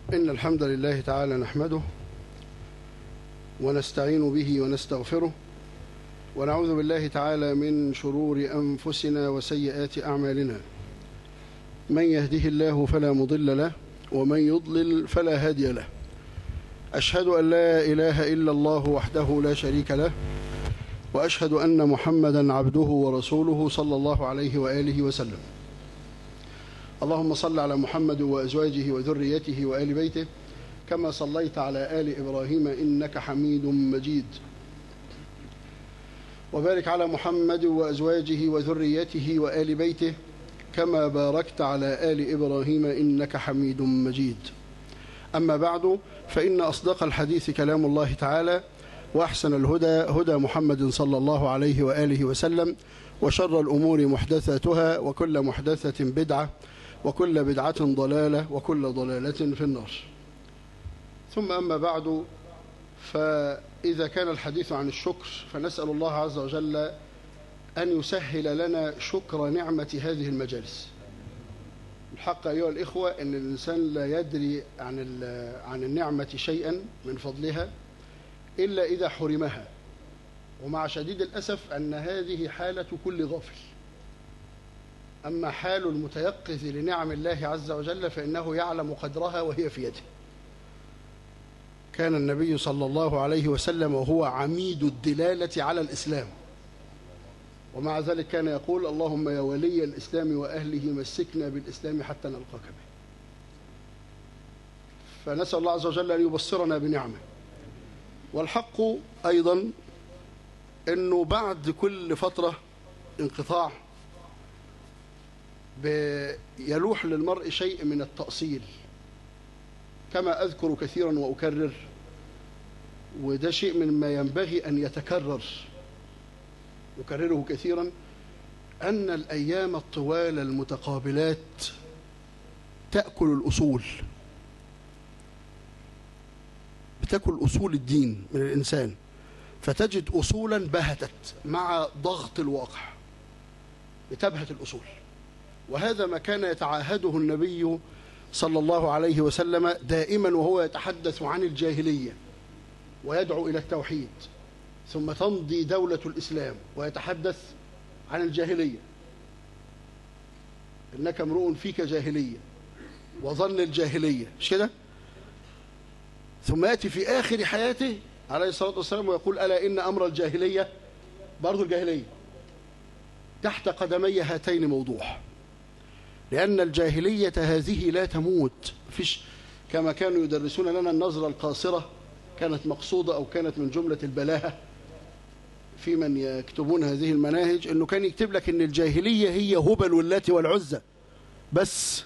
إن الحمد لله تعالى نحمده ونستعين به ونستغفره ونعوذ بالله تعالى من شرور أنفسنا وسيئات أعمالنا من يهده الله فلا مضل له ومن يضلل فلا هادي له أشهد أن لا إله إلا الله وحده لا شريك له وأشهد أن محمدا عبده ورسوله صلى الله عليه وآله وسلم اللهم صل على محمد وأزواجه وذريته وآل بيته كما صليت على آل إبراهيم إنك حميد مجيد وبارك على محمد وأزواجه وذريته وآل بيته كما باركت على آل إبراهيم إنك حميد مجيد أما بعد فإن أصدق الحديث كلام الله تعالى وأحسن الهدى هدى محمد صلى الله عليه وآله وسلم وشر الأمور محدثاتها وكل محدثة بدعة وكل بدعة ضلالة وكل ضلالة في النار ثم أما بعد فإذا كان الحديث عن الشكر فنسأل الله عز وجل أن يسهل لنا شكر نعمة هذه المجالس الحق أيها الإخوة أن الإنسان لا يدري عن, عن النعمة شيئا من فضلها إلا إذا حرمها ومع شديد الأسف أن هذه حالة كل غافل أما حال المتيقظ لنعم الله عز وجل فإنه يعلم قدرها وهي في يده كان النبي صلى الله عليه وسلم وهو عميد الدلالة على الإسلام ومع ذلك كان يقول اللهم يا ولي الإسلام وأهله مسكنا بالإسلام حتى نلقاك به فنسأل الله عز وجل أن يبصرنا بنعمه والحق أيضا أنه بعد كل فترة انقطاع يلوح للمرء شيء من التأصيل كما أذكر كثيرا وأكرر وده شيء من ما ينبغي أن يتكرر أكرره كثيرا أن الأيام الطوال المتقابلات تأكل الأصول بتأكل أصول الدين من الإنسان فتجد أصولا بهتت مع ضغط الواقع بتبهت الأصول وهذا ما كان يتعاهده النبي صلى الله عليه وسلم دائما وهو يتحدث عن الجاهلية ويدعو إلى التوحيد ثم تمضي دولة الإسلام ويتحدث عن الجاهلية إنك امرؤ فيك جاهلية وظن الجاهلية مش كده ثم يأتي في آخر حياته عليه الصلاة والسلام ويقول ألا إن أمر الجاهلية برضو الجاهلية تحت قدمي هاتين موضوع لأن الجاهلية هذه لا تموت فيش كما كانوا يدرسون لنا النظرة القاصرة كانت مقصودة أو كانت من جملة البلاهة في من يكتبون هذه المناهج أنه كان يكتب لك أن الجاهلية هي هبل واللات والعزة بس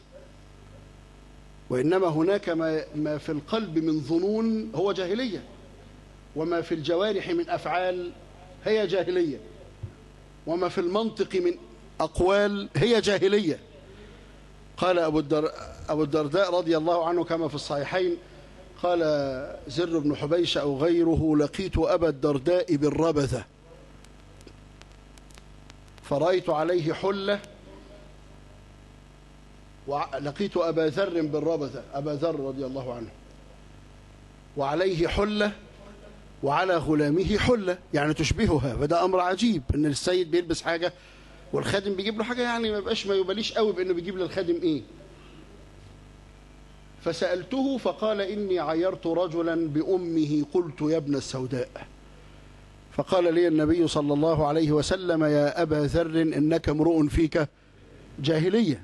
وإنما هناك ما, ما في القلب من ظنون هو جاهلية وما في الجوارح من أفعال هي جاهلية وما في المنطق من أقوال هي جاهلية قال أبو, الدر... أبو الدرداء رضي الله عنه كما في الصحيحين قال زر بن حبيش أو غيره لقيت أبا الدرداء بالربذة فرأيت عليه حلة ولقيت أبا ذر بالربذة أبا ذر رضي الله عنه وعليه حلة وعلى غلامه حلة يعني تشبهها فده أمر عجيب أن السيد بيلبس حاجة والخادم بيجيب له حاجة يعني ما يبقاش ما يباليش قوي بأنه بيجيب للخادم إيه فسألته فقال إني عيرت رجلا بأمه قلت يا ابن السوداء فقال لي النبي صلى الله عليه وسلم يا أبا ذر إنك امرؤ فيك جاهلية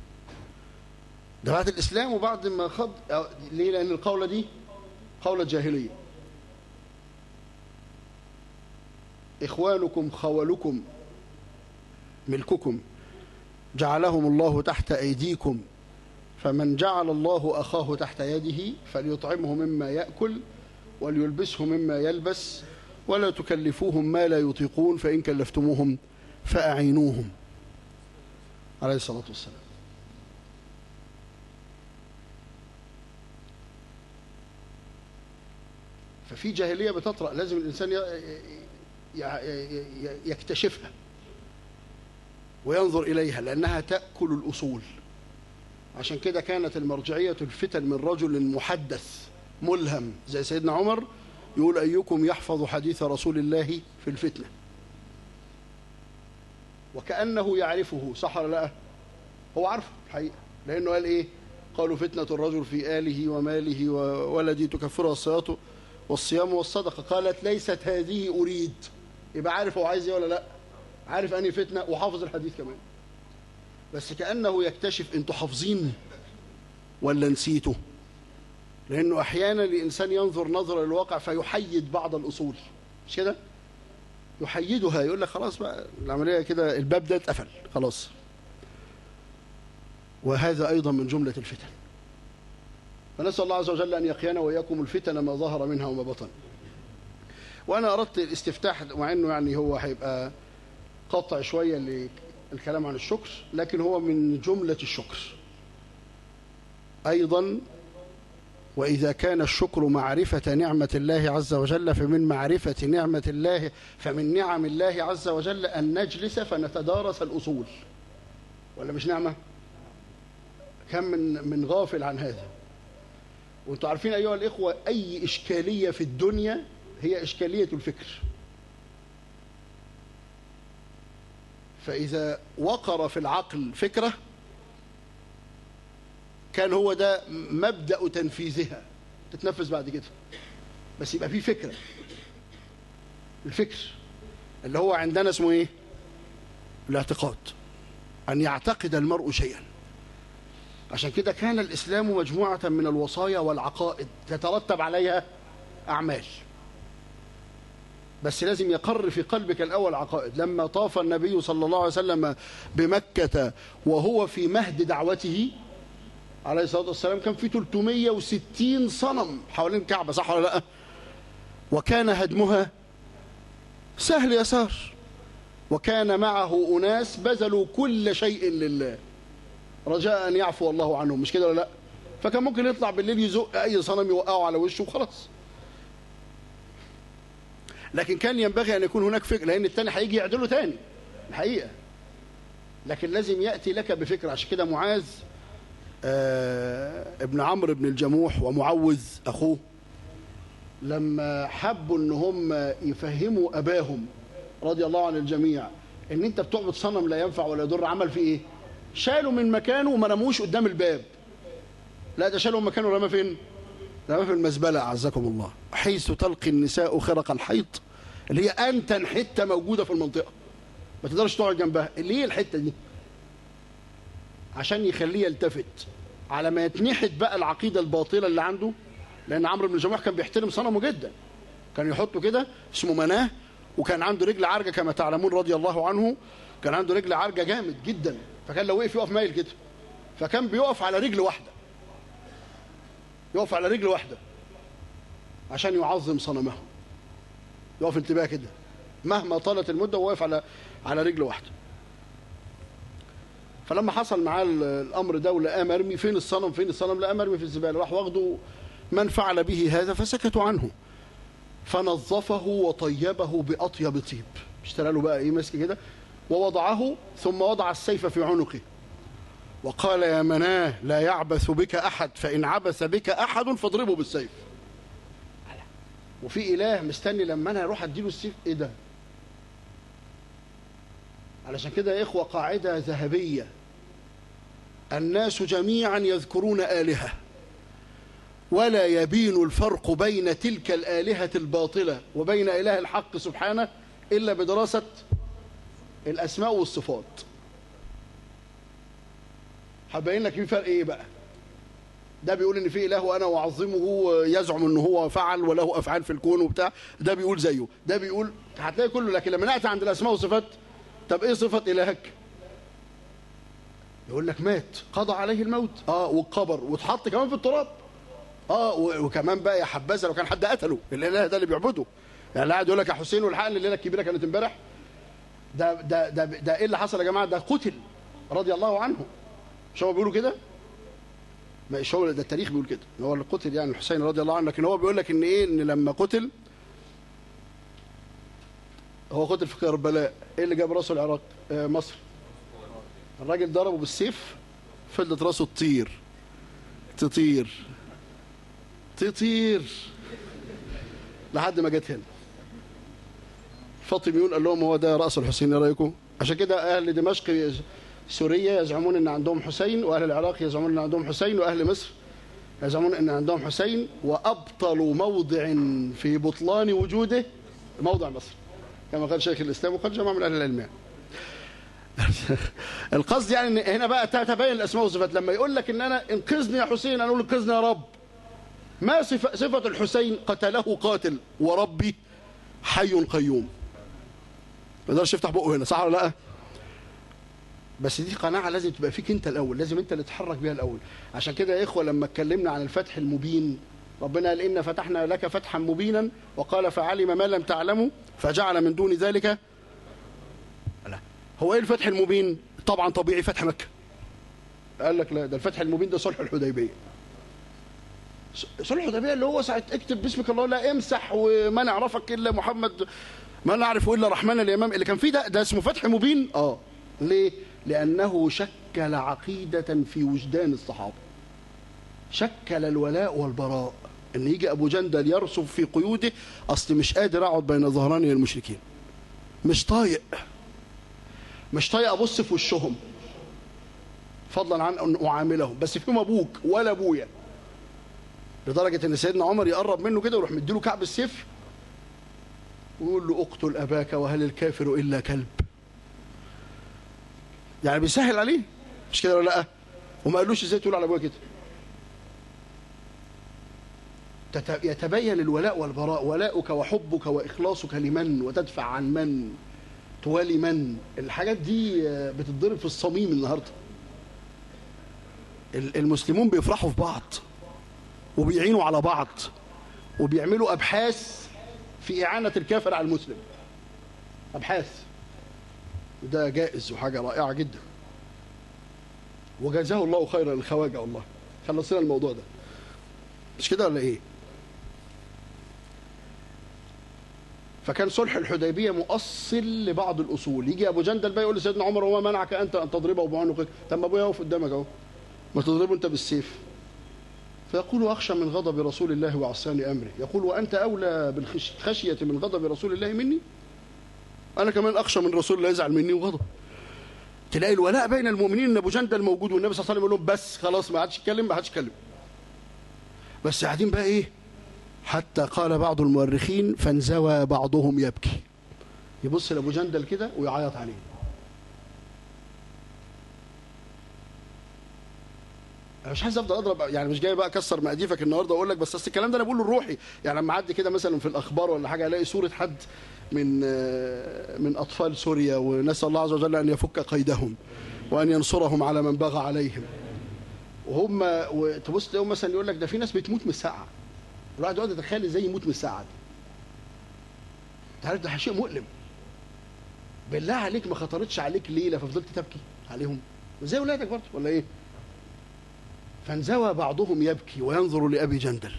ده بعد الإسلام وبعد ما خض ليه لأن القولة دي قولة جاهلية إخوانكم خولكم ملككم جعلهم الله تحت أيديكم فمن جعل الله أخاه تحت يده فليطعمه مما يأكل وليلبسه مما يلبس ولا تكلفوهم ما لا يطيقون فإن كلفتموهم فأعينوهم عليه الصلاة والسلام ففي جاهلية بتطرأ لازم الإنسان يكتشفها وينظر إليها لأنها تأكل الأصول عشان كده كانت المرجعية الفتن من رجل محدث ملهم زي سيدنا عمر يقول أيكم يحفظ حديث رسول الله في الفتنة وكأنه يعرفه صح ولا لا هو عارفه الحقيقة لأنه قال إيه قالوا فتنة الرجل في آله وماله وولدي تكفرها الصلاة والصيام والصدقة قالت ليست هذه أريد يبقى عارف هو عايز ايه ولا لا عارف أني فتنة وحافظ الحديث كمان بس كأنه يكتشف انتوا حافظين ولا نسيته لأنه أحيانا الإنسان ينظر نظرة للواقع فيحيد بعض الأصول مش كده يحيدها يقول لك خلاص بقى العملية كده الباب ده اتقفل خلاص وهذا أيضا من جملة الفتن فنسأل الله عز وجل أن يقينا وإياكم الفتن ما ظهر منها وما بطن وأنا أردت الاستفتاح مع أنه يعني هو هيبقى قطع شوية للكلام عن الشكر لكن هو من جملة الشكر أيضا وإذا كان الشكر معرفة نعمة الله عز وجل فمن معرفة نعمة الله فمن نعم الله عز وجل أن نجلس فنتدارس الأصول ولا مش نعمة كم من من غافل عن هذا وانتم عارفين أيها الإخوة أي إشكالية في الدنيا هي إشكالية الفكر فإذا وقر في العقل فكرة كان هو ده مبدأ تنفيذها تتنفذ بعد كده بس يبقى في فكرة الفكر اللي هو عندنا اسمه ايه الاعتقاد أن يعتقد المرء شيئا عشان كده كان الإسلام مجموعة من الوصايا والعقائد تترتب عليها أعمال بس لازم يقر في قلبك الأول عقائد لما طاف النبي صلى الله عليه وسلم بمكة وهو في مهد دعوته عليه الصلاة والسلام كان في 360 صنم حوالين الكعبة صح ولا لا وكان هدمها سهل يسار وكان معه أناس بذلوا كل شيء لله رجاء أن يعفو الله عنهم مش كده ولا لا فكان ممكن يطلع بالليل يزق أي صنم يوقعه على وشه وخلاص لكن كان ينبغي أن يكون هناك فكر لأن التاني هيجي يعدله تاني الحقيقة لكن لازم يأتي لك بفكرة عشان كده معاذ آه ابن عمرو بن الجموح ومعوذ أخوه لما حبوا ان هم يفهموا أباهم رضي الله عن الجميع ان انت بتعبد صنم لا ينفع ولا يضر عمل فيه ايه شالوا من مكانه وما رموش قدام الباب لا ده شالوا من مكانه ورماه فين رماه في المزبلة أعزكم الله حيث تلقي النساء خرق الحيط اللي هي أنتن حتة موجودة في المنطقة ما تقدرش تقعد جنبها اللي هي الحتة دي عشان يخليه يلتفت على ما يتنحت بقى العقيدة الباطلة اللي عنده لأن عمرو بن الجموح كان بيحترم صنمه جدا كان يحطه كده اسمه مناه وكان عنده رجل عرجة كما تعلمون رضي الله عنه كان عنده رجل عرجة جامد جدا فكان لو وقف يقف مايل كده فكان بيقف على رجل واحدة يقف على رجل واحدة عشان يعظم صنمه يقف انتباه كده مهما طالت المدة وهو واقف على على رجل واحدة فلما حصل معاه الأمر ده ولقاه مرمي فين الصنم فين الصنم لقاه مرمي في الزبالة راح واخده من فعل به هذا فسكتوا عنه فنظفه وطيبه بأطيب طيب اشترى له بقى ايه ماسك كده ووضعه ثم وضع السيف في عنقه وقال يا مناه لا يعبث بك أحد فإن عبث بك أحد فاضربه بالسيف وفي إله مستني لما أنا أروح أديله السيف إيه ده علشان كده يا إخوة قاعدة ذهبية الناس جميعا يذكرون آلهة ولا يبين الفرق بين تلك الآلهة الباطلة وبين إله الحق سبحانه إلا بدراسة الأسماء والصفات هبين لك في فرق إيه بقى ده بيقول ان في اله وانا اعظمه يزعم ان هو فعل وله افعال في الكون وبتاع ده بيقول زيه ده بيقول هتلاقي كله لكن لما ناتي عند الاسماء والصفات طب ايه صفه الهك يقول لك مات قضى عليه الموت اه والقبر واتحط كمان في التراب اه وكمان بقى يا حبذا لو كان حد قتله الاله ده اللي بيعبده يعني اللي قاعد يقول لك يا حسين والحقني الليله الكبيره كانت امبارح ده ده ده ده ايه اللي حصل يا جماعه ده قتل رضي الله عنه مش هو بيقولوا كده مش هو ده التاريخ بيقول كده هو اللي قتل يعني الحسين رضي الله عنه لكن هو بيقول لك ان ايه ان لما قتل هو قتل في كربلاء ايه اللي جاب راسه العراق آه مصر الراجل ضربه بالسيف فضلت راسه تطير تطير تطير لحد ما جت هنا فاطميون قال لهم هو ده راس الحسين ايه رايكم عشان كده اهل دمشق سوريا يزعمون ان عندهم حسين واهل العراق يزعمون ان عندهم حسين واهل مصر يزعمون ان عندهم حسين وابطل موضع في بطلان وجوده موضع مصر كما قال شيخ الاسلام وقال جماعه من اهل العلم يعني. القصد يعني ان هنا بقى تتبين الاسماء والصفات لما يقول لك ان انا انقذني يا حسين انا اقول انقذني يا رب ما صفة, صفة الحسين قتله قاتل وربي حي قيوم ما يقدرش يفتح بقه هنا صح ولا لا بس دي قناعة لازم تبقى فيك انت الاول لازم انت اللي تتحرك بيها الاول عشان كده يا اخوة لما اتكلمنا عن الفتح المبين ربنا قال إن فتحنا لك فتحا مبينا وقال فعلم ما لم تعلموا فجعل من دون ذلك لا هو ايه الفتح المبين طبعا طبيعي فتح مكة قال لك لا ده الفتح المبين ده صلح الحديبية صلح الحديبية اللي هو ساعة اكتب باسمك الله لا امسح وما نعرفك إلا محمد ما نعرف إلا رحمن اليمام اللي كان فيه ده ده اسمه فتح مبين اه ليه لأنه شكل عقيدة في وجدان الصحابة شكل الولاء والبراء ان يجي ابو جندل يرسف في قيوده اصل مش قادر اقعد بين ظهراني المشركين مش طايق مش طايق ابص في وشهم فضلا عن ان اعاملهم بس فيهم ابوك ولا ابويا لدرجه ان سيدنا عمر يقرب منه كده ويروح مديله كعب السيف ويقول له اقتل اباك وهل الكافر الا كلب يعني بيسهل عليه مش كده ولا لا وما قالوش ازاي تقول على ابويا كده يتبين الولاء والبراء ولاؤك وحبك وإخلاصك لمن وتدفع عن من توالي من الحاجات دي بتتضرب في الصميم النهاردة المسلمون بيفرحوا في بعض وبيعينوا على بعض وبيعملوا أبحاث في إعانة الكافر على المسلم أبحاث ده جائز وحاجة رائعة جدا وجزاه الله خيرا الخواجة والله خلصنا الموضوع ده مش كده ولا ايه فكان صلح الحديبية مؤصل لبعض الأصول يجي أبو جندل بقى يقول لسيدنا عمر وما منعك أنت أن تضربه بعنقك طب ما أبويا يقف قدامك أهو ما تضربه أنت بالسيف فيقول أخشى من غضب رسول الله وعصيان أمره يقول وأنت أولى بالخشية من غضب رسول الله مني أنا كمان أخشى من رسول الله يزعل مني وغضب تلاقي الولاء بين المؤمنين ان ابو جندل موجود والنبي صلى الله عليه وسلم يقول لهم بس خلاص ما حدش يتكلم ما حدش يتكلم بس قاعدين بقى ايه حتى قال بعض المؤرخين فانزوى بعضهم يبكي يبص لابو جندل كده ويعيط عليه انا مش عايز افضل اضرب يعني مش جاي بقى اكسر مقاديفك النهارده واقول لك بس اصل الكلام ده انا بقوله الروحي يعني لما اعدي كده مثلا في الاخبار ولا حاجه الاقي صوره حد من من اطفال سوريا ونسال الله عز وجل ان يفك قيدهم وان ينصرهم على من بغى عليهم وهم وتبص تلاقيهم مثلا يقول لك ده في ناس بتموت من الساعه الواحد يقعد يتخيل ازاي يموت من الساعه دي انت عارف ده شيء مؤلم بالله عليك ما خطرتش عليك ليله ففضلت تبكي عليهم زي اولادك برضه ولا ايه فانزوى بعضهم يبكي وينظر لابي جندل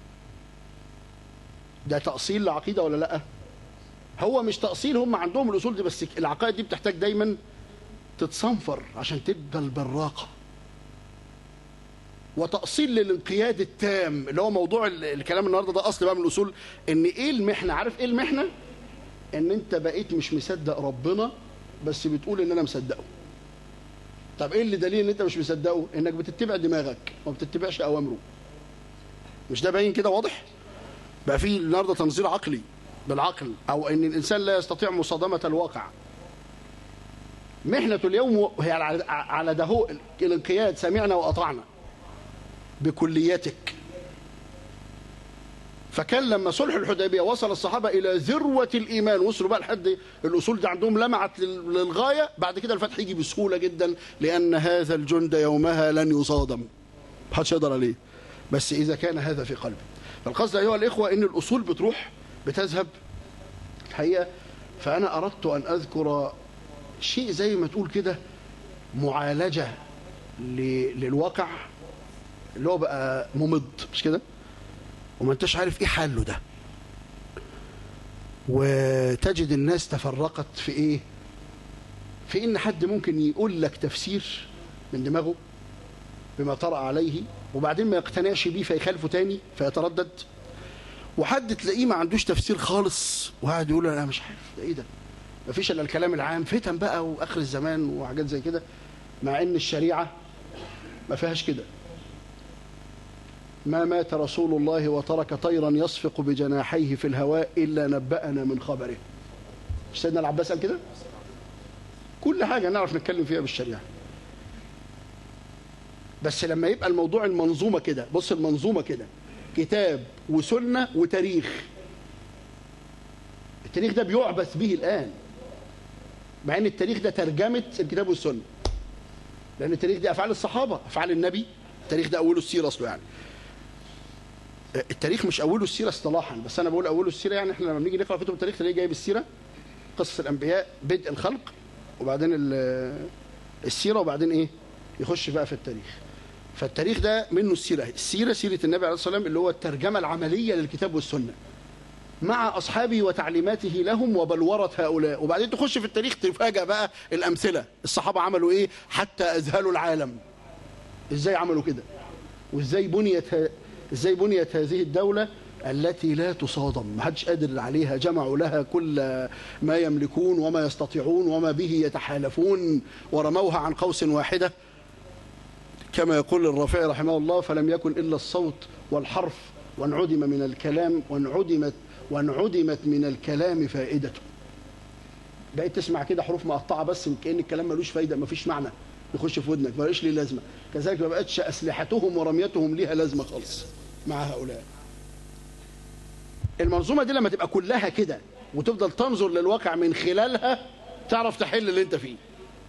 ده تاصيل لعقيده ولا لا هو مش تاصيل هم عندهم الاصول دي بس العقائد دي بتحتاج دايما تتصنفر عشان تبقى البراقه وتأصيل للانقياد التام اللي هو موضوع الكلام النهارده ده اصل بقى من الاصول ان ايه المحنه عارف ايه المحنه ان انت بقيت مش مصدق ربنا بس بتقول ان انا مصدقه طب ايه اللي دليل ان انت مش مصدقه انك بتتبع دماغك وما بتتبعش اوامره مش ده باين كده واضح بقى في النهارده تنظير عقلي بالعقل او ان الانسان لا يستطيع مصادمه الواقع محنه اليوم هي على ده الانقياد سمعنا واطعنا بكليتك فكان لما صلح الحديبيه وصل الصحابه الى ذروه الايمان وصلوا بقى لحد الاصول دي عندهم لمعت للغايه بعد كده الفتح يجي بسهوله جدا لان هذا الجند يومها لن يصادم محدش يقدر عليه بس اذا كان هذا في قلبه فالقصد ايها الاخوه ان الاصول بتروح بتذهب الحقيقه فانا اردت ان اذكر شيء زي ما تقول كده معالجه للواقع اللي هو بقى ممض مش كده وما انتش عارف ايه حله ده وتجد الناس تفرقت في ايه في ان حد ممكن يقول لك تفسير من دماغه بما طرأ عليه وبعدين ما يقتنعش بيه فيخالفه تاني فيتردد وحد تلاقيه ما عندوش تفسير خالص وقاعد يقول انا مش عارف ده ايه ده مفيش الا الكلام العام فتن بقى واخر الزمان وحاجات زي كده مع ان الشريعه ما فيهاش كده ما مات رسول الله وترك طيرا يصفق بجناحيه في الهواء الا نبأنا من خبره مش سيدنا العباس قال كده كل حاجه نعرف نتكلم فيها بالشريعه بس لما يبقى الموضوع المنظومه كده بص المنظومه كده كتاب وسنه وتاريخ التاريخ ده بيعبث به الان مع ان التاريخ ده ترجمه الكتاب والسنه لان التاريخ دي افعال الصحابه افعال النبي التاريخ ده اوله السيره اصله يعني التاريخ مش اوله السيره اصطلاحا بس انا بقول اوله السيره يعني احنا لما بنيجي نقرا كتب التاريخ تلاقيه جايب السيره قصص الانبياء بدء الخلق وبعدين ال- السيره وبعدين ايه يخش بقى في التاريخ فالتاريخ ده منه السيره السيره سيره النبي عليه الصلاه والسلام اللي هو الترجمه العمليه للكتاب والسنه مع اصحابه وتعليماته لهم وبلوره هؤلاء وبعدين تخش في التاريخ تفاجئ بقى الامثله الصحابه عملوا ايه حتى اذهلوا العالم ازاي عملوا كده وازاي بنيت ه... ازاي بنيت هذه الدوله التي لا تصادم ما حدش قادر عليها جمعوا لها كل ما يملكون وما يستطيعون وما به يتحالفون ورموها عن قوس واحده كما يقول الرافعي رحمه الله فلم يكن الا الصوت والحرف وانعدم من الكلام وانعدمت وانعدمت من الكلام فائدته بقيت تسمع كده حروف مقطعه بس كان الكلام ملوش فايده مفيش معنى يخش في ودنك ملوش ليه لازمه كذلك ما بقتش اسلحتهم ورميتهم ليها لازمه خالص مع هؤلاء المنظومه دي لما تبقى كلها كده وتفضل تنظر للواقع من خلالها تعرف تحل اللي انت فيه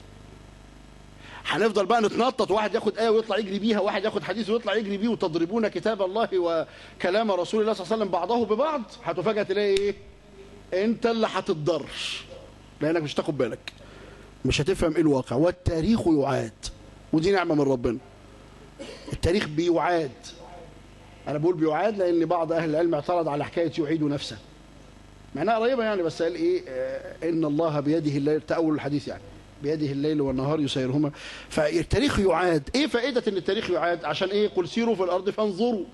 هنفضل بقى نتنطط واحد ياخد ايه ويطلع يجري بيها واحد ياخد حديث ويطلع يجري بيه وتضربون كتاب الله وكلام رسول الله صلى الله عليه وسلم بعضه ببعض هتفاجئ تلاقي ايه انت اللي هتتضر لانك مش تاخد بالك مش هتفهم ايه الواقع والتاريخ يعاد ودي نعمه من ربنا التاريخ بيعاد انا بقول بيعاد لان بعض اهل العلم اعترض على حكايه يعيد نفسه معناها قريبه يعني بس قال ايه آه ان الله بيده الليل تاول الحديث يعني بيده الليل والنهار يسيرهما فالتاريخ يعاد ايه فائده ان التاريخ يعاد عشان ايه قل سيروا في الارض فانظروا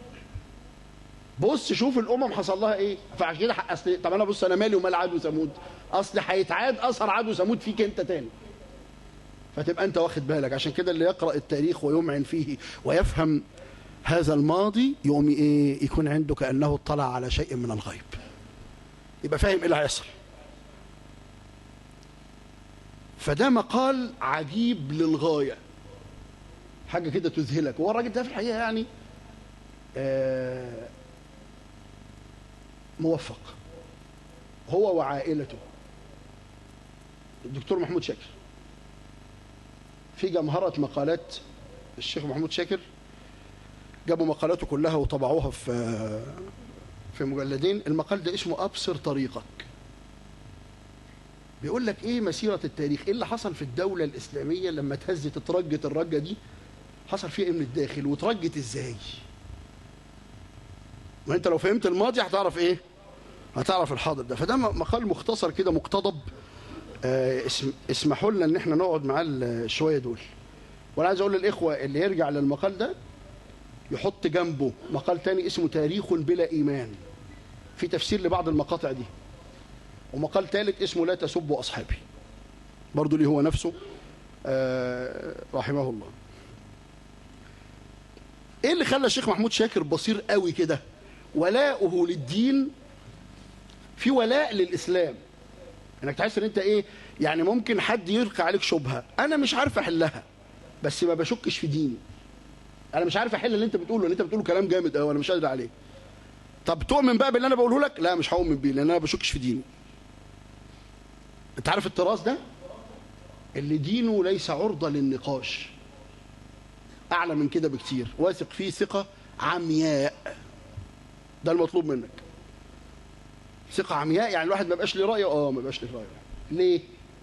بص شوف الامم حصل لها ايه فعشان كده اصل طب انا بص انا مالي ومال عاد وثمود اصل هيتعاد اثر عاد وثمود فيك انت تاني فتبقى انت واخد بالك عشان كده اللي يقرا التاريخ ويمعن فيه ويفهم هذا الماضي يقوم ايه يكون عنده كانه اطلع على شيء من الغيب يبقى فاهم ايه اللي هيحصل فده مقال عجيب للغايه حاجه كده تذهلك هو الراجل ده في الحقيقه يعني آه موفق هو وعائلته الدكتور محمود شاكر في جمهرة مقالات الشيخ محمود شاكر جابوا مقالاته كلها وطبعوها في في مجلدين المقال ده اسمه أبصر طريقك بيقول لك ايه مسيرة التاريخ ايه اللي حصل في الدولة الإسلامية لما اتهزت اترجت الرجة دي حصل فيها ايه من الداخل واترجت ازاي ما انت لو فهمت الماضي هتعرف ايه هتعرف الحاضر ده فده مقال مختصر كده مقتضب آه اسم اسمحوا لنا ان احنا نقعد معاه الشويه دول وانا عايز اقول للاخوه اللي يرجع للمقال ده يحط جنبه مقال تاني اسمه تاريخ بلا ايمان في تفسير لبعض المقاطع دي ومقال ثالث اسمه لا تسبوا اصحابي برضه ليه هو نفسه آه رحمه الله ايه اللي خلى الشيخ محمود شاكر بصير قوي كده ولاؤه للدين في ولاء للاسلام انك تحس ان انت ايه يعني ممكن حد يلقي عليك شبهه انا مش عارف احلها بس ما بشكش في ديني انا مش عارف احل اللي انت بتقوله اللي انت بتقوله كلام جامد قوي انا مش قادر عليه طب تؤمن بقى باللي انا بقوله لك لا مش هؤمن بيه لان انا ما بشكش في ديني انت عارف التراث ده اللي دينه ليس عرضه للنقاش اعلى من كده بكتير واثق فيه ثقه عمياء ده المطلوب منك ثقة عمياء يعني الواحد ما بقاش له رأي اه ما بقاش له رأي ليه؟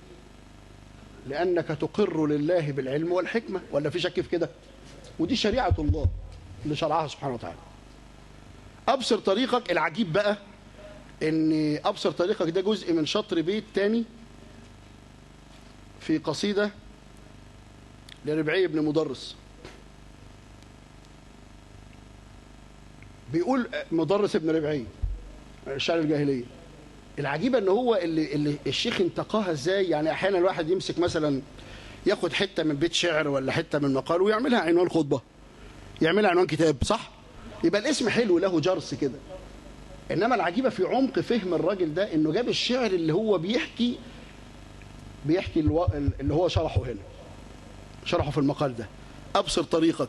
لأنك تقر لله بالعلم والحكمة ولا في شك في كده؟ ودي شريعة الله اللي شرعها سبحانه وتعالى. أبصر طريقك العجيب بقى إن أبصر طريقك ده جزء من شطر بيت تاني في قصيدة لربعي بن مدرس بيقول مدرس ابن ربعي الشعر الجاهليه العجيبه ان هو اللي, اللي الشيخ انتقاها ازاي يعني احيانا الواحد يمسك مثلا ياخد حته من بيت شعر ولا حته من مقال ويعملها عنوان خطبه يعملها عنوان كتاب صح يبقى الاسم حلو له جرس كده انما العجيبه في عمق فهم الراجل ده انه جاب الشعر اللي هو بيحكي بيحكي الو... اللي هو شرحه هنا شرحه في المقال ده ابصر طريقك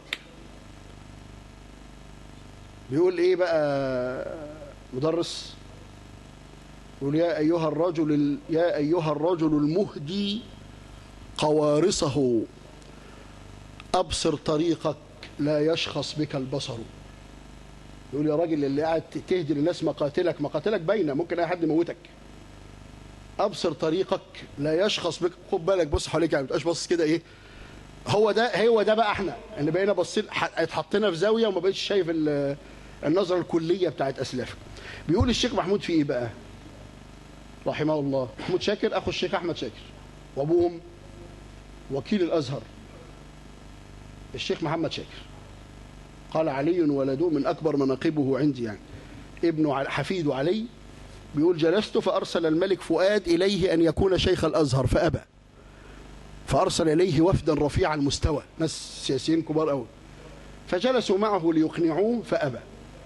بيقول ايه بقى مدرس يقول يا ايها الرجل ال... يا ايها الرجل المهدي قوارصه ابصر طريقك لا يشخص بك البصر يقول يا راجل اللي قاعد تهدي للناس مقاتلك مقاتلك باينه ممكن اي حد يموتك ابصر طريقك لا يشخص بك خد بالك بص حواليك يعني ما تبقاش باصص كده ايه هو ده هو ده بقى احنا اللي بقينا باصين اتحطينا في زاويه وما بقتش شايف النظره الكليه بتاعت اسلافك بيقول الشيخ محمود في ايه بقى رحمه الله محمود شاكر اخو الشيخ احمد شاكر وابوهم وكيل الازهر الشيخ محمد شاكر قال علي ولده من اكبر مناقبه عندي يعني ابن حفيد علي بيقول جلست فارسل الملك فؤاد اليه ان يكون شيخ الازهر فابى فارسل اليه وفدا رفيع المستوى ناس سياسيين كبار قوي فجلسوا معه ليقنعوه فابى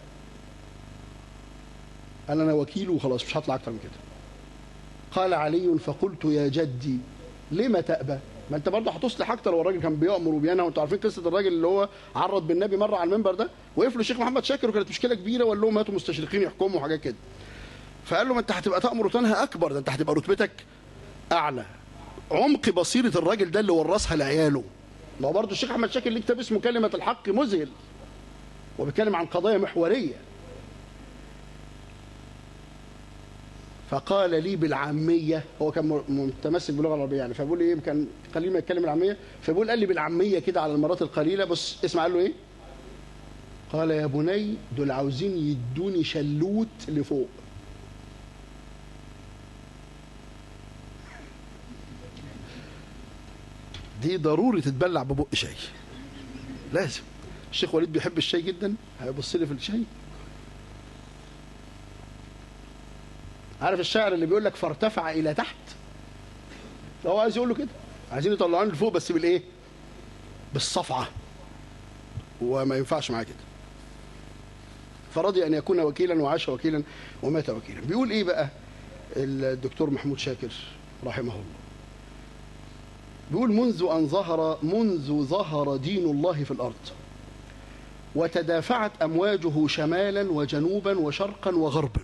قال انا وكيل وخلاص مش هطلع اكتر من كده قال علي فقلت يا جدي لما تأبى ما انت برضه هتصلح اكتر والراجل كان بيأمر وبينهى وانتوا عارفين قصه الراجل اللي هو عرض بالنبي مره على المنبر ده وقف له الشيخ محمد شاكر وكانت مشكله كبيره وقال لهم هاتوا مستشرقين يحكموا وحاجات كده فقال له ما انت هتبقى تأمر وتنهى اكبر ده انت هتبقى رتبتك اعلى عمق بصيره الراجل ده اللي ورثها لعياله ما هو برضه الشيخ احمد شاكر ليه كتاب اسمه كلمه الحق مذهل وبيتكلم عن قضايا محوريه فقال لي بالعاميه هو كان متمسك باللغه العربيه يعني فبقول ايه كان قليل ما يتكلم العاميه فبقول قال لي بالعاميه كده على المرات القليله بص اسمع قال له ايه قال يا بني دول عاوزين يدوني شلوت لفوق دي ضروري تتبلع ببق شاي لازم الشيخ وليد بيحب الشاي جدا هيبص لي في الشاي عارف الشاعر اللي بيقول لك فارتفع الى تحت هو عايز يقول له كده عايزين يطلعوني لفوق بس بالايه بالصفعه وما ينفعش معاه كده فرضي ان يكون وكيلا وعاش وكيلا ومات وكيلا بيقول ايه بقى الدكتور محمود شاكر رحمه الله بيقول منذ ان ظهر منذ ظهر دين الله في الارض وتدافعت امواجه شمالا وجنوبا وشرقا وغربا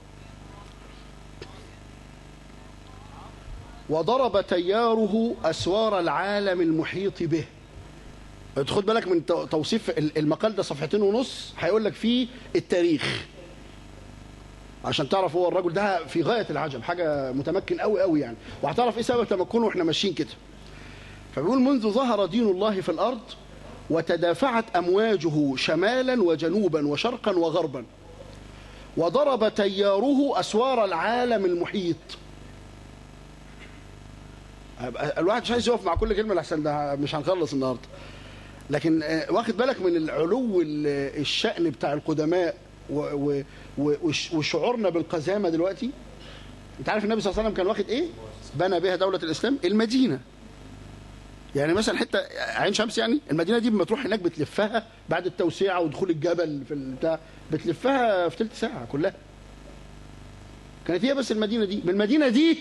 وضرب تياره أسوار العالم المحيط به خد بالك من توصيف المقال ده صفحتين ونص هيقول لك فيه التاريخ عشان تعرف هو الرجل ده في غاية العجب حاجة متمكن قوي قوي يعني وهتعرف ايه سبب تمكنه واحنا ماشيين كده فبيقول منذ ظهر دين الله في الأرض وتدافعت أمواجه شمالا وجنوبا وشرقا وغربا وضرب تياره أسوار العالم المحيط الواحد مش عايز يقف مع كل كلمه لحسن ده مش هنخلص النهارده لكن واخد بالك من العلو الشأن بتاع القدماء وشعورنا بالقزامه دلوقتي انت عارف النبي صلى الله عليه وسلم كان واخد ايه بنى بها دوله الاسلام المدينه يعني مثلا حته عين شمس يعني المدينه دي لما تروح هناك بتلفها بعد التوسعه ودخول الجبل في البتاع بتلفها في ثلث ساعه كلها كانت هي بس المدينه دي بالمدينه دي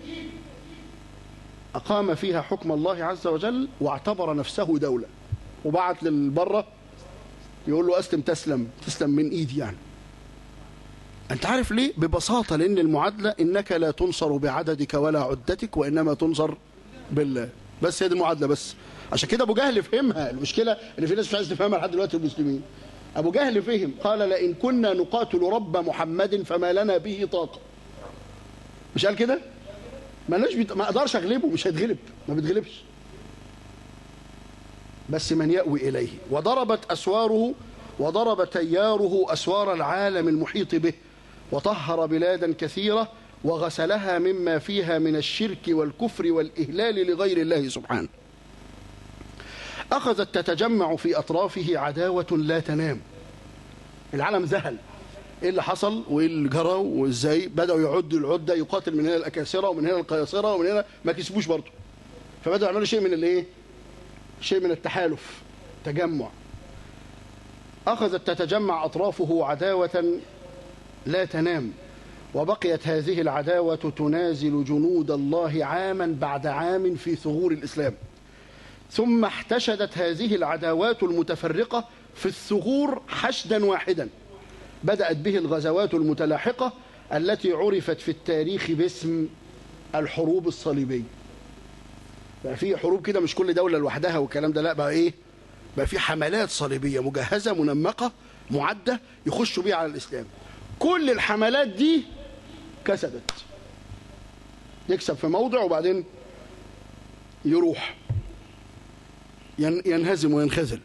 أقام فيها حكم الله عز وجل واعتبر نفسه دولة وبعت للبرة يقول له أسلم تسلم تسلم من إيدي يعني أنت عارف ليه؟ ببساطة لأن المعادلة إنك لا تنصر بعددك ولا عدتك وإنما تنصر بالله بس هي دي المعادلة بس عشان كده أبو جهل فهمها المشكلة إن في ناس مش عايز تفهمها لحد دلوقتي المسلمين أبو جهل فهم قال لئن كنا نقاتل رب محمد فما لنا به طاقة مش قال كده؟ مالناش بيت... ما اقدرش اغلبه مش هيتغلب ما بيتغلبش بس من يأوي إليه وضربت أسواره وضرب تياره أسوار العالم المحيط به وطهر بلادا كثيرة وغسلها مما فيها من الشرك والكفر والإهلال لغير الله سبحانه أخذت تتجمع في أطرافه عداوة لا تنام العالم ذهل ايه اللي حصل وايه اللي جرى وازاي بداوا يعدوا العده يقاتل من هنا الاكاسره ومن هنا القياصره ومن هنا ما كسبوش برضه فبداوا يعملوا شيء من الايه شيء من التحالف تجمع اخذت تتجمع اطرافه عداوه لا تنام وبقيت هذه العداوه تنازل جنود الله عاما بعد عام في ثغور الاسلام ثم احتشدت هذه العداوات المتفرقه في الثغور حشدا واحدا بدأت به الغزوات المتلاحقة التي عرفت في التاريخ باسم الحروب الصليبية بقى في حروب كده مش كل دولة لوحدها والكلام ده لا بقى ايه بقى في حملات صليبية مجهزة منمقة معدة يخشوا بيها على الإسلام كل الحملات دي كسبت يكسب في موضع وبعدين يروح ينهزم وينخذل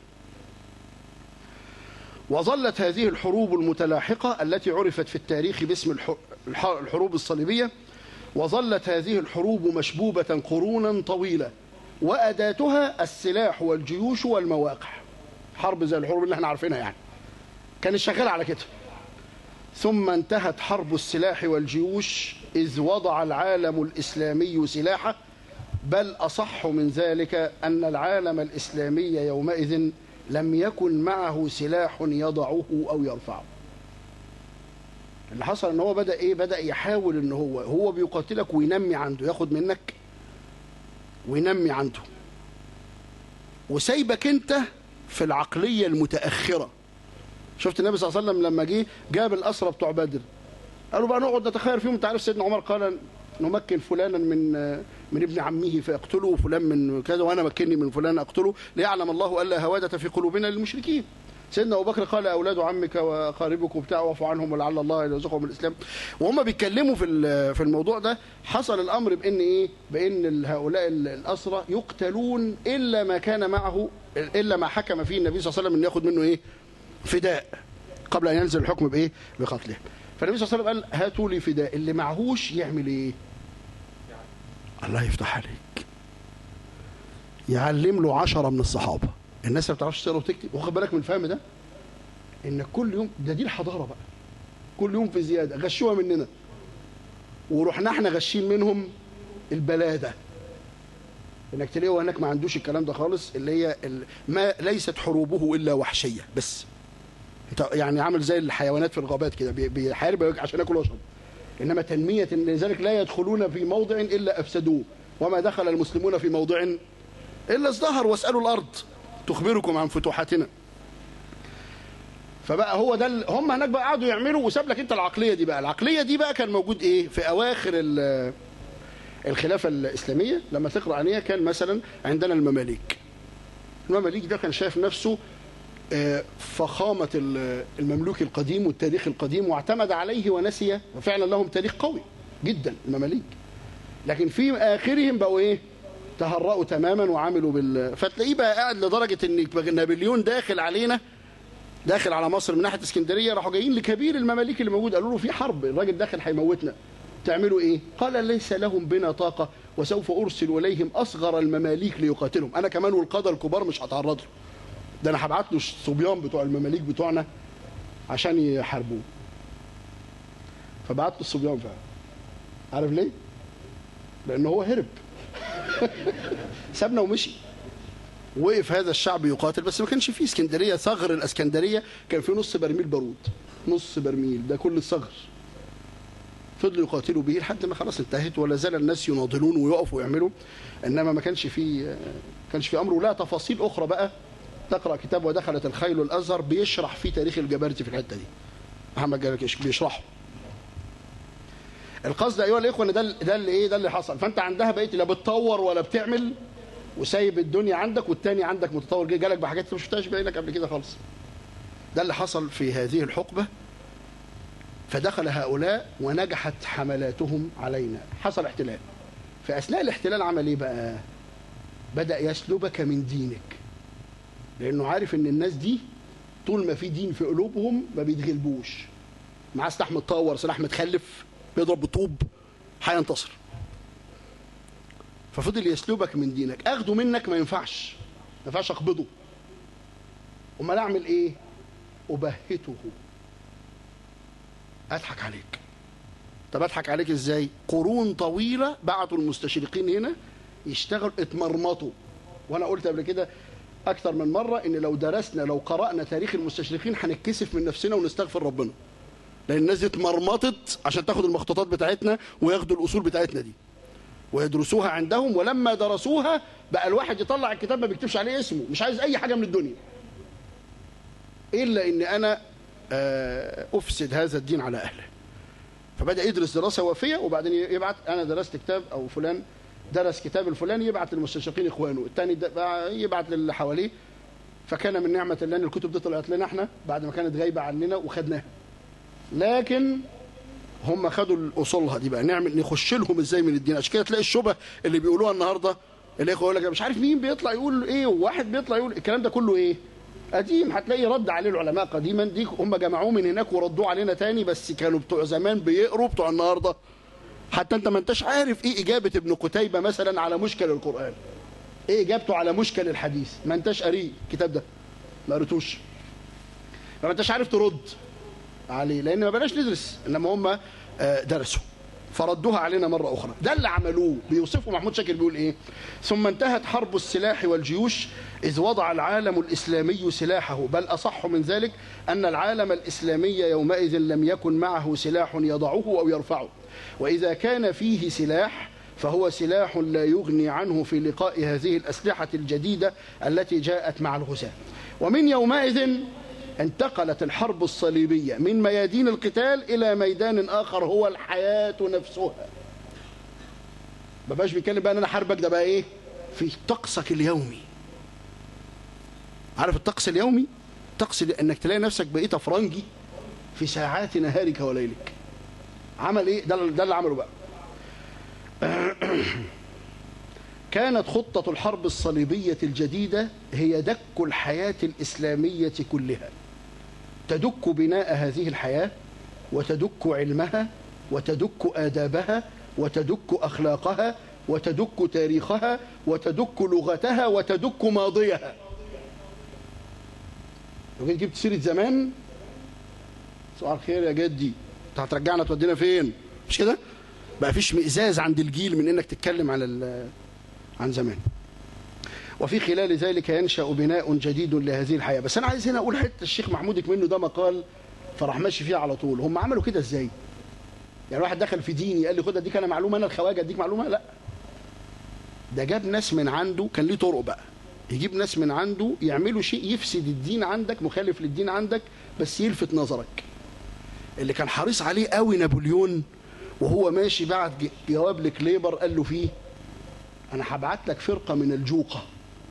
وظلت هذه الحروب المتلاحقة التي عرفت في التاريخ باسم الحروب الصليبية وظلت هذه الحروب مشبوبة قرونا طويلة وأداتها السلاح والجيوش والمواقع حرب زي الحروب اللي احنا عارفينها يعني كانت شغالة على كده ثم انتهت حرب السلاح والجيوش إذ وضع العالم الإسلامي سلاحه بل أصح من ذلك أن العالم الإسلامي يومئذ لم يكن معه سلاح يضعه او يرفعه اللي حصل ان هو بدا ايه بدا يحاول ان هو هو بيقاتلك وينمي عنده ياخد منك وينمي عنده وسايبك انت في العقليه المتاخره شفت النبي صلى الله عليه وسلم لما جه جاب الاسرى بتوع بدر قالوا بقى نقعد نتخير فيهم انت عارف سيدنا عمر قال نمكن فلانا من من ابن عمه فيقتله وفلان من كذا وانا مكني من فلان اقتله ليعلم الله الا هواده في قلوبنا للمشركين سيدنا ابو بكر قال اولاد عمك وقاربك وبتاع واعفوا عنهم ولعل الله يرزقهم الاسلام وهم بيتكلموا في في الموضوع ده حصل الامر بان ايه بان هؤلاء الاسرى يقتلون الا ما كان معه الا ما حكم فيه النبي صلى الله عليه وسلم انه ياخذ منه ايه فداء قبل ان ينزل الحكم بايه بقتلهم فالنبي صلى الله عليه وسلم قال هاتوا لي فداء اللي معهوش يعمل ايه الله يفتح عليك يعلم له عشرة من الصحابة الناس ما بتعرفش تقرا وتكتب واخد بالك من الفهم ده ان كل يوم ده دي الحضارة بقى كل يوم في زيادة غشوها مننا ورحنا احنا غشين منهم البلادة انك تلاقيه هناك ما عندوش الكلام ده خالص اللي هي ما ليست حروبه الا وحشيه بس يعني عامل زي الحيوانات في الغابات كده بيحارب عشان ياكل ويشرب انما تنميه لذلك لا يدخلون في موضع الا افسدوه وما دخل المسلمون في موضع الا ازدهر واسالوا الارض تخبركم عن فتوحاتنا فبقى هو ده هم هناك بقى قعدوا يعملوا وساب لك انت العقليه دي بقى العقليه دي بقى كان موجود ايه في اواخر الخلافه الاسلاميه لما تقرا عنها كان مثلا عندنا المماليك المماليك ده كان شايف نفسه فخامة المملوك القديم والتاريخ القديم واعتمد عليه ونسي وفعلا لهم تاريخ قوي جدا المماليك لكن في آخرهم بقوا إيه تهرأوا تماما وعملوا بال فتلاقيه بقى قاعد لدرجة إن نابليون داخل علينا داخل على مصر من ناحية اسكندرية راحوا جايين لكبير المماليك اللي موجود قالوا له في حرب الراجل داخل هيموتنا تعملوا ايه قال ليس لهم بنا طاقة وسوف أرسل إليهم أصغر المماليك ليقاتلهم أنا كمان والقادة الكبار مش هتعرض له ده انا هبعت له الصبيان بتوع المماليك بتوعنا عشان يحاربوه فبعت له الصبيان فعلا عارف ليه؟ لان هو هرب سابنا ومشي وقف هذا الشعب يقاتل بس ما كانش فيه اسكندريه ثغر الاسكندريه كان فيه نص برميل بارود نص برميل ده كل الثغر فضلوا يقاتلوا به لحد ما خلاص انتهت ولا زال الناس يناضلون ويقفوا ويعملوا انما ما كانش فيه كانش في امر ولا تفاصيل اخرى بقى تقرا كتاب ودخلت الخيل الازهر بيشرح فيه تاريخ الجبارتي في الحته دي محمد جلال بيشرحه القصد ايها الاخوه ان ده ده اللي ايه ده اللي حصل فانت عندها بقيت لا بتطور ولا بتعمل وسايب الدنيا عندك والتاني عندك متطور جه جالك بحاجات انت ما شفتهاش بعينك قبل كده خالص ده اللي حصل في هذه الحقبه فدخل هؤلاء ونجحت حملاتهم علينا حصل احتلال في اثناء الاحتلال عمل ايه بقى بدا يسلبك من دينك لانه عارف ان الناس دي طول ما في دين في قلوبهم ما بيتغلبوش معاه سلاح متطور سلاح متخلف بيضرب بطوب هينتصر ففضل يسلبك من دينك اخده منك ما ينفعش ما ينفعش اقبضه امال اعمل ايه ابهته اضحك عليك طب اضحك عليك ازاي قرون طويله بعتوا المستشرقين هنا يشتغلوا اتمرمطوا وانا قلت قبل كده اكثر من مره ان لو درسنا لو قرانا تاريخ المستشرقين هنتكسف من نفسنا ونستغفر ربنا لان الناس دي اتمرمطت عشان تاخد المخطوطات بتاعتنا وياخدوا الاصول بتاعتنا دي ويدرسوها عندهم ولما درسوها بقى الواحد يطلع الكتاب ما بيكتبش عليه اسمه مش عايز اي حاجه من الدنيا الا ان انا آه، افسد هذا الدين على اهله فبدا يدرس دراسه وافيه وبعدين يبعت انا درست كتاب او فلان درس كتاب الفلاني يبعت للمستشرقين اخوانه الثاني يبعت للي حواليه فكان من نعمه الله ان الكتب دي طلعت لنا احنا بعد ما كانت غايبه عننا وخدناها لكن هم خدوا اصولها دي بقى نعمل نخش لهم ازاي من الدين عشان كده تلاقي الشبه اللي بيقولوها النهارده الاخوه يقول لك أنا مش عارف مين بيطلع يقول ايه وواحد بيطلع يقول الكلام ده كله ايه قديم هتلاقي رد عليه العلماء قديما دي هم جمعوه من هناك وردوه علينا تاني بس كانوا بتوع زمان بيقروا بتوع النهارده حتى انت ما انتش عارف ايه اجابه ابن قتيبه مثلا على مشكل القران ايه اجابته على مشكل الحديث ما انتش قاريه الكتاب ده ما قريتوش فما انتش عارف ترد عليه لان ما بلاش ندرس انما هم آه، درسوا فردوها علينا مرة أخرى ده اللي عملوه بيوصفه محمود شاكر بيقول إيه ثم انتهت حرب السلاح والجيوش إذ وضع العالم الإسلامي سلاحه بل أصح من ذلك أن العالم الإسلامي يومئذ لم يكن معه سلاح يضعه أو يرفعه وإذا كان فيه سلاح فهو سلاح لا يغني عنه في لقاء هذه الأسلحة الجديدة التي جاءت مع الغزاة ومن يومئذ انتقلت الحرب الصليبية من ميادين القتال إلى ميدان آخر هو الحياة نفسها ما بقاش بيتكلم بقى ان انا حاربك ده بقى ايه في طقسك اليومي عارف الطقس اليومي طقس انك تلاقي نفسك بقيت افرنجي في ساعات نهارك وليلك عمل ايه ده ده اللي عمله بقى كانت خطة الحرب الصليبية الجديدة هي دك الحياة الإسلامية كلها تدك بناء هذه الحياة وتدك علمها وتدك آدابها وتدك أخلاقها وتدك تاريخها وتدك لغتها وتدك ماضيها لو جيت جبت سيرة زمان سؤال خير يا جدي انت هترجعنا تودينا فين مش كده بقى فيش مئزاز عند الجيل من انك تتكلم على عن زمان وفي خلال ذلك ينشأ بناء جديد لهذه الحياة بس أنا عايز هنا أقول حتة الشيخ محمود منه ده مقال فراح ماشي فيها على طول هم عملوا كده إزاي يعني واحد دخل في ديني قال لي خد اديك انا معلومه انا الخواجه اديك معلومه لا ده جاب ناس من عنده كان ليه طرق بقى يجيب ناس من عنده يعملوا شيء يفسد الدين عندك مخالف للدين عندك بس يلفت نظرك اللي كان حريص عليه قوي نابليون وهو ماشي بعت جواب لكليبر قال له فيه انا هبعت لك فرقه من الجوقه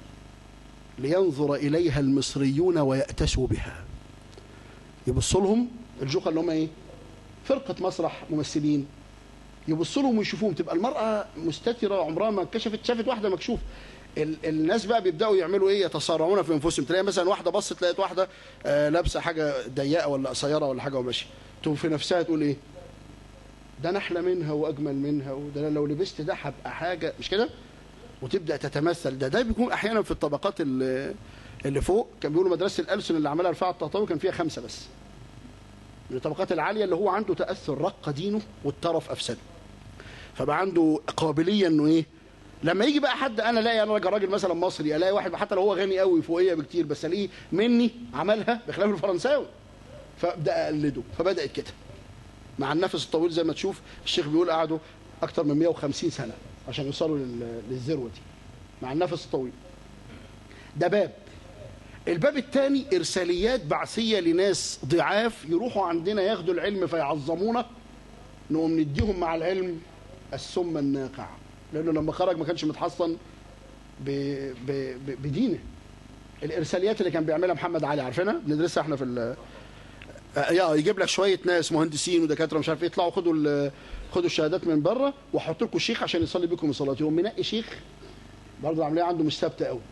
لينظر إليها المصريون ويأتسوا بها يبصوا لهم الجوقة اللي هم إيه فرقة مسرح ممثلين يبصوا لهم ويشوفوهم تبقى المرأة مستترة عمرها ما كشفت شافت واحدة مكشوف ال الناس بقى بيبداوا يعملوا ايه يتصارعون في انفسهم تلاقي مثلا واحده بصت لقيت واحده آه لابسه حاجه ضيقه ولا قصيره ولا حاجه وماشيه تقوم في نفسها تقول ايه ده انا احلى منها واجمل منها وده انا لو لبست ده هبقى حاجه مش كده وتبدا تتمثل ده ده بيكون احيانا في الطبقات اللي, اللي فوق كان بيقولوا مدرسه الالسن اللي عملها رفاعه الطهطاوي كان فيها خمسه بس من الطبقات العاليه اللي هو عنده تاثر رق دينه والترف افسده فبقى عنده قابليه انه ايه لما يجي بقى حد انا الاقي انا راجل مثلا مصري الاقي واحد حتى لو هو غني قوي فوقيه بكتير بس الاقيه مني عملها بخلاف الفرنساوي فابدا اقلده فبدات كده مع النفس الطويل زي ما تشوف الشيخ بيقول قعدوا اكتر من 150 سنه عشان يوصلوا للذروه دي مع النفس الطويل ده باب الباب الثاني ارساليات بعثيه لناس ضعاف يروحوا عندنا ياخدوا العلم فيعظمونا نقوم نديهم مع العلم السم الناقع لانه لما خرج ما كانش متحصن ب... ب... بدينه الارساليات اللي كان بيعملها محمد علي عارفينها بندرسها احنا في ال... يا يجيب لك شويه ناس مهندسين ودكاتره مش عارف ايه يطلعوا خدوا خدوا الشهادات من بره واحط لكم شيخ عشان يصلي بكم الصلاه يقوم منقي شيخ برضه العمليه عنده مش ثابته قوي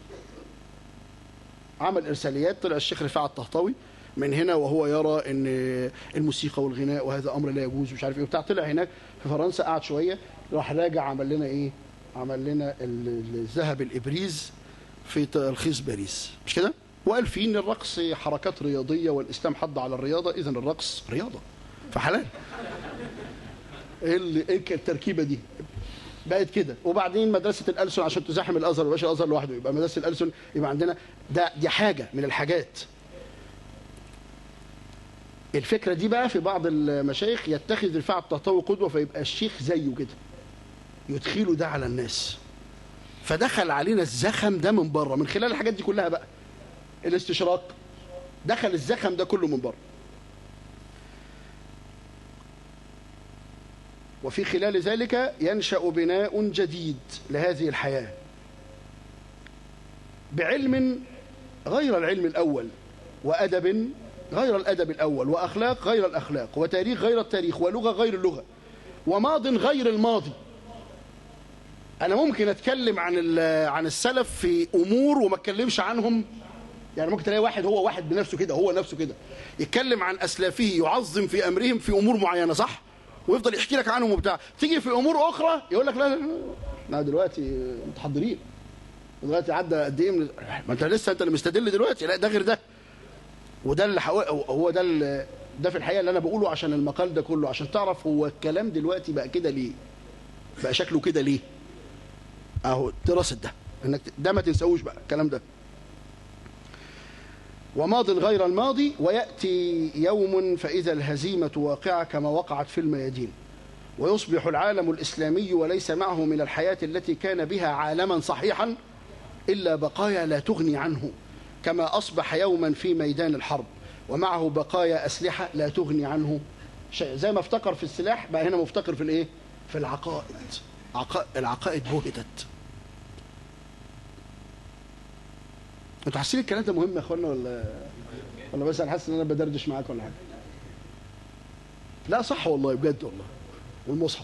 عمل ارساليات طلع الشيخ رفاعه الطهطاوي من هنا وهو يرى ان الموسيقى والغناء وهذا امر لا يجوز ومش عارف ايه وبتاع طلع هناك في فرنسا قعد شويه راح راجع عمل لنا ايه عمل لنا الذهب الابريز في تلخيص باريس مش كده وقال فيه ان الرقص حركات رياضيه والاسلام حض على الرياضه اذا الرقص رياضه فحلال ايه اللي ايه التركيبه دي بقت كده وبعدين مدرسه الالسن عشان تزاحم الازهر ما يبقاش الازهر لوحده يبقى مدرسه الالسن يبقى عندنا ده دي حاجه من الحاجات الفكره دي بقى في بعض المشايخ يتخذ رفاعه التطوع قدوه فيبقى الشيخ زيه كده يدخلوا ده على الناس فدخل علينا الزخم ده من بره من خلال الحاجات دي كلها بقى الاستشراق دخل الزخم ده كله من بره وفي خلال ذلك ينشأ بناء جديد لهذه الحياة بعلم غير العلم الأول وأدب غير الأدب الأول وأخلاق غير الأخلاق وتاريخ غير التاريخ ولغة غير اللغة وماض غير الماضي أنا ممكن أتكلم عن عن السلف في أمور وما أتكلمش عنهم يعني ممكن تلاقي واحد هو واحد بنفسه كده هو نفسه كده يتكلم عن أسلافه يعظم في أمرهم في أمور معينة صح؟ ويفضل يحكي لك عنهم وبتاع تيجي في امور اخرى يقول لك لا لا لا دلوقتي متحضرين دلوقتي عدى قد ايه من... ما انت لسه انت اللي مستدل دلوقتي لا ده غير ده وده اللي حو... هو ده اللي... ده في الحقيقه اللي انا بقوله عشان المقال ده كله عشان تعرف هو الكلام دلوقتي بقى كده ليه بقى شكله كده ليه اهو دراسه ده انك ده ما تنساوش بقى الكلام ده وماض غير الماضي ويأتي يوم فإذا الهزيمة واقعة كما وقعت في الميادين ويصبح العالم الإسلامي وليس معه من الحياة التي كان بها عالما صحيحا إلا بقايا لا تغني عنه كما أصبح يوما في ميدان الحرب ومعه بقايا أسلحة لا تغني عنه شيء زي ما افتقر في السلاح بقى هنا مفتقر في الايه في العقائد عقائد العقائد بهتت انتوا حاسين الكلام ده مهم يا اخوانا ولا ولا بس انا حاسس ان انا بدردش معاكم ولا حاجه لا صح والله بجد والله والمصحف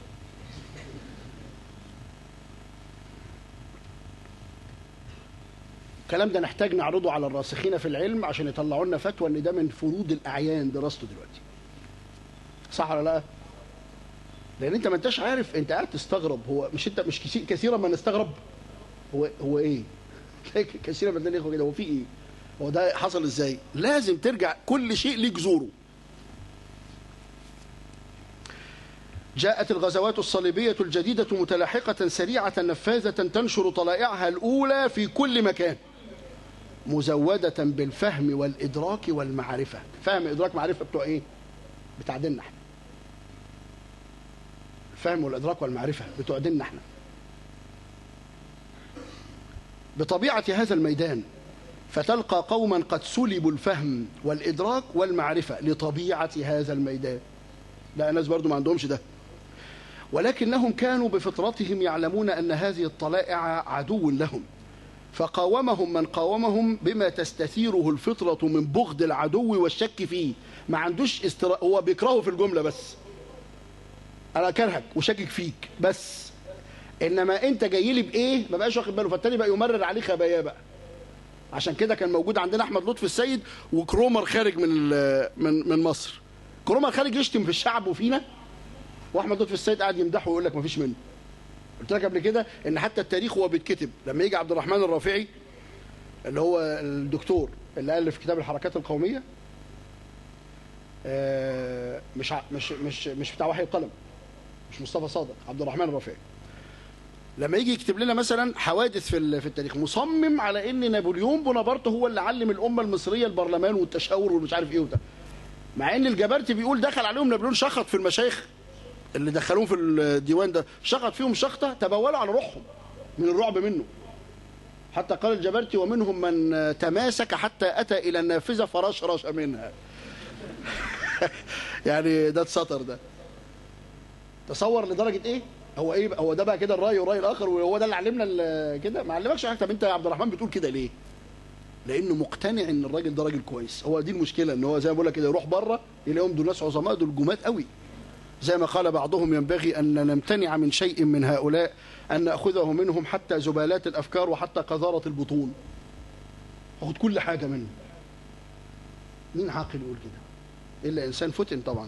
الكلام ده نحتاج نعرضه على الراسخين في العلم عشان يطلعوا لنا فتوى ان ده من فروض الاعيان دراسته دلوقتي صح ولا لا لان انت ما انتش عارف انت قاعد تستغرب هو مش انت مش كثير كثيرا ما نستغرب هو هو ايه تلاقي كثيرا من الاخوه كده هو في ايه هو ده حصل ازاي لازم ترجع كل شيء ليه جذوره جاءت الغزوات الصليبية الجديدة متلاحقة سريعة نفاذة تنشر طلائعها الأولى في كل مكان مزودة بالفهم والإدراك والمعرفة فهم إدراك معرفة بتوع إيه؟ بتاع ديننا احنا الفهم والإدراك والمعرفة بتوع ديننا احنا بطبيعة هذا الميدان فتلقى قوما قد سلبوا الفهم والإدراك والمعرفة لطبيعة هذا الميدان لا ناس برضو ما عندهمش ده ولكنهم كانوا بفطرتهم يعلمون أن هذه الطلائع عدو لهم فقاومهم من قاومهم بما تستثيره الفطرة من بغض العدو والشك فيه ما عندوش استر... هو بيكرهه في الجملة بس أنا كرهك وشكك فيك بس إنما أنت جاي لي بإيه ما بقاش واخد باله فالتاني بقى يمرر عليه خباياه بقى عشان كده كان موجود عندنا أحمد لطفي السيد وكرومر خارج من من من مصر كرومر خارج يشتم في الشعب وفينا واحمد لطفي السيد قاعد يمدحه ويقول لك ما فيش منه قلت لك قبل كده ان حتى التاريخ هو بيتكتب لما يجي عبد الرحمن الرافعي اللي هو الدكتور اللي الف كتاب الحركات القوميه مش مش مش مش بتاع وحي القلم مش مصطفى صادق عبد الرحمن الرافعي لما يجي يكتب لنا مثلا حوادث في في التاريخ مصمم على ان نابليون بونابرت هو اللي علم الامه المصريه البرلمان والتشاور والمش عارف ايه وده مع ان الجبرتي بيقول دخل عليهم نابليون شخط في المشايخ اللي دخلوهم في الديوان ده شخط فيهم شخطة تبولوا على روحهم من الرعب منه حتى قال الجبرتي ومنهم من تماسك حتى أتى إلى النافذة فرشرش منها يعني ده اتسطر ده تصور لدرجة إيه هو إيه هو ده بقى كده الرأي والرأي الآخر وهو ده اللي علمنا كده ما علمكش حاجة طب أنت يا عبد الرحمن بتقول كده ليه لانه مقتنع ان الراجل ده راجل كويس هو دي المشكله ان هو زي ما بقول لك كده يروح بره يلاقيهم دول ناس عظماء دول جماد قوي زي ما قال بعضهم ينبغي أن نمتنع من شيء من هؤلاء أن نأخذه منهم حتى زبالات الأفكار وحتى قذارة البطون أخذ كل حاجة منه مين عاقل يقول كده إلا إنسان فتن طبعا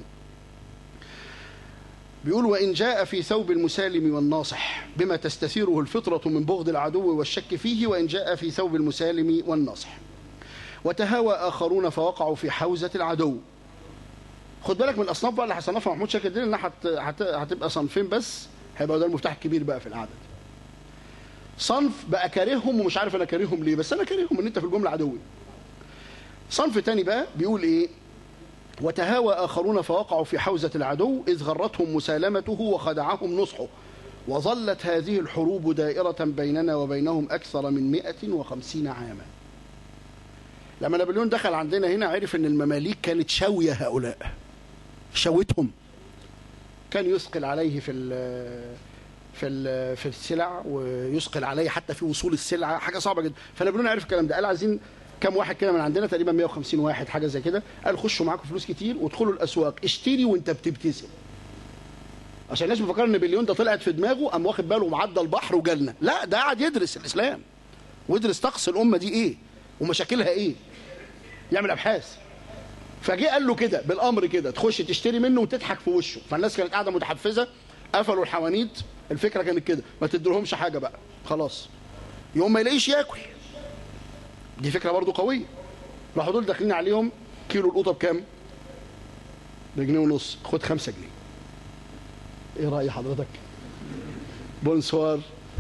بيقول وإن جاء في ثوب المسالم والناصح بما تستثيره الفطرة من بغض العدو والشك فيه وإن جاء في ثوب المسالم والناصح وتهاوى آخرون فوقعوا في حوزة العدو خد بالك من الاصناف بقى اللي هيصنفها محمود شاكر دي لانها هت... هت... هتبقى صنفين بس هيبقى ده المفتاح الكبير بقى في القعده دي صنف بقى كارههم ومش عارف انا كارههم ليه بس انا كارههم ان انت في الجمله عدوي صنف تاني بقى بيقول ايه وتهاوى آخرون فوقعوا في حوزة العدو إذ غرتهم مسالمته وخدعهم نصحه وظلت هذه الحروب دائرة بيننا وبينهم أكثر من 150 عاما لما نابليون دخل عندنا هنا عرف أن المماليك كانت شاوية هؤلاء شوتهم كان يثقل عليه في ال في ال في السلع ويثقل عليه حتى في وصول السلعه حاجه صعبه جدا فنابليون عرف الكلام ده قال عايزين كم واحد كده من عندنا تقريبا 150 واحد حاجه زي كده قال خشوا معاكم فلوس كتير وادخلوا الاسواق اشتري وانت بتبتسم عشان الناس مفكره ان نابليون ده طلعت في دماغه قام واخد باله ومعدى البحر وجالنا لا ده قاعد يدرس الاسلام ويدرس طقس الامه دي ايه ومشاكلها ايه يعمل ابحاث فجه قال له كده بالامر كده تخش تشتري منه وتضحك في وشه فالناس كانت قاعده متحفزه قفلوا الحوانيت الفكره كانت كده ما تديلهمش حاجه بقى خلاص يوم ما يلاقيش ياكل دي فكره برضو قويه راحوا دول داخلين عليهم كيلو القوطه بكام بجنيه ونص خد خمسة جنيه ايه راي حضرتك بونسوار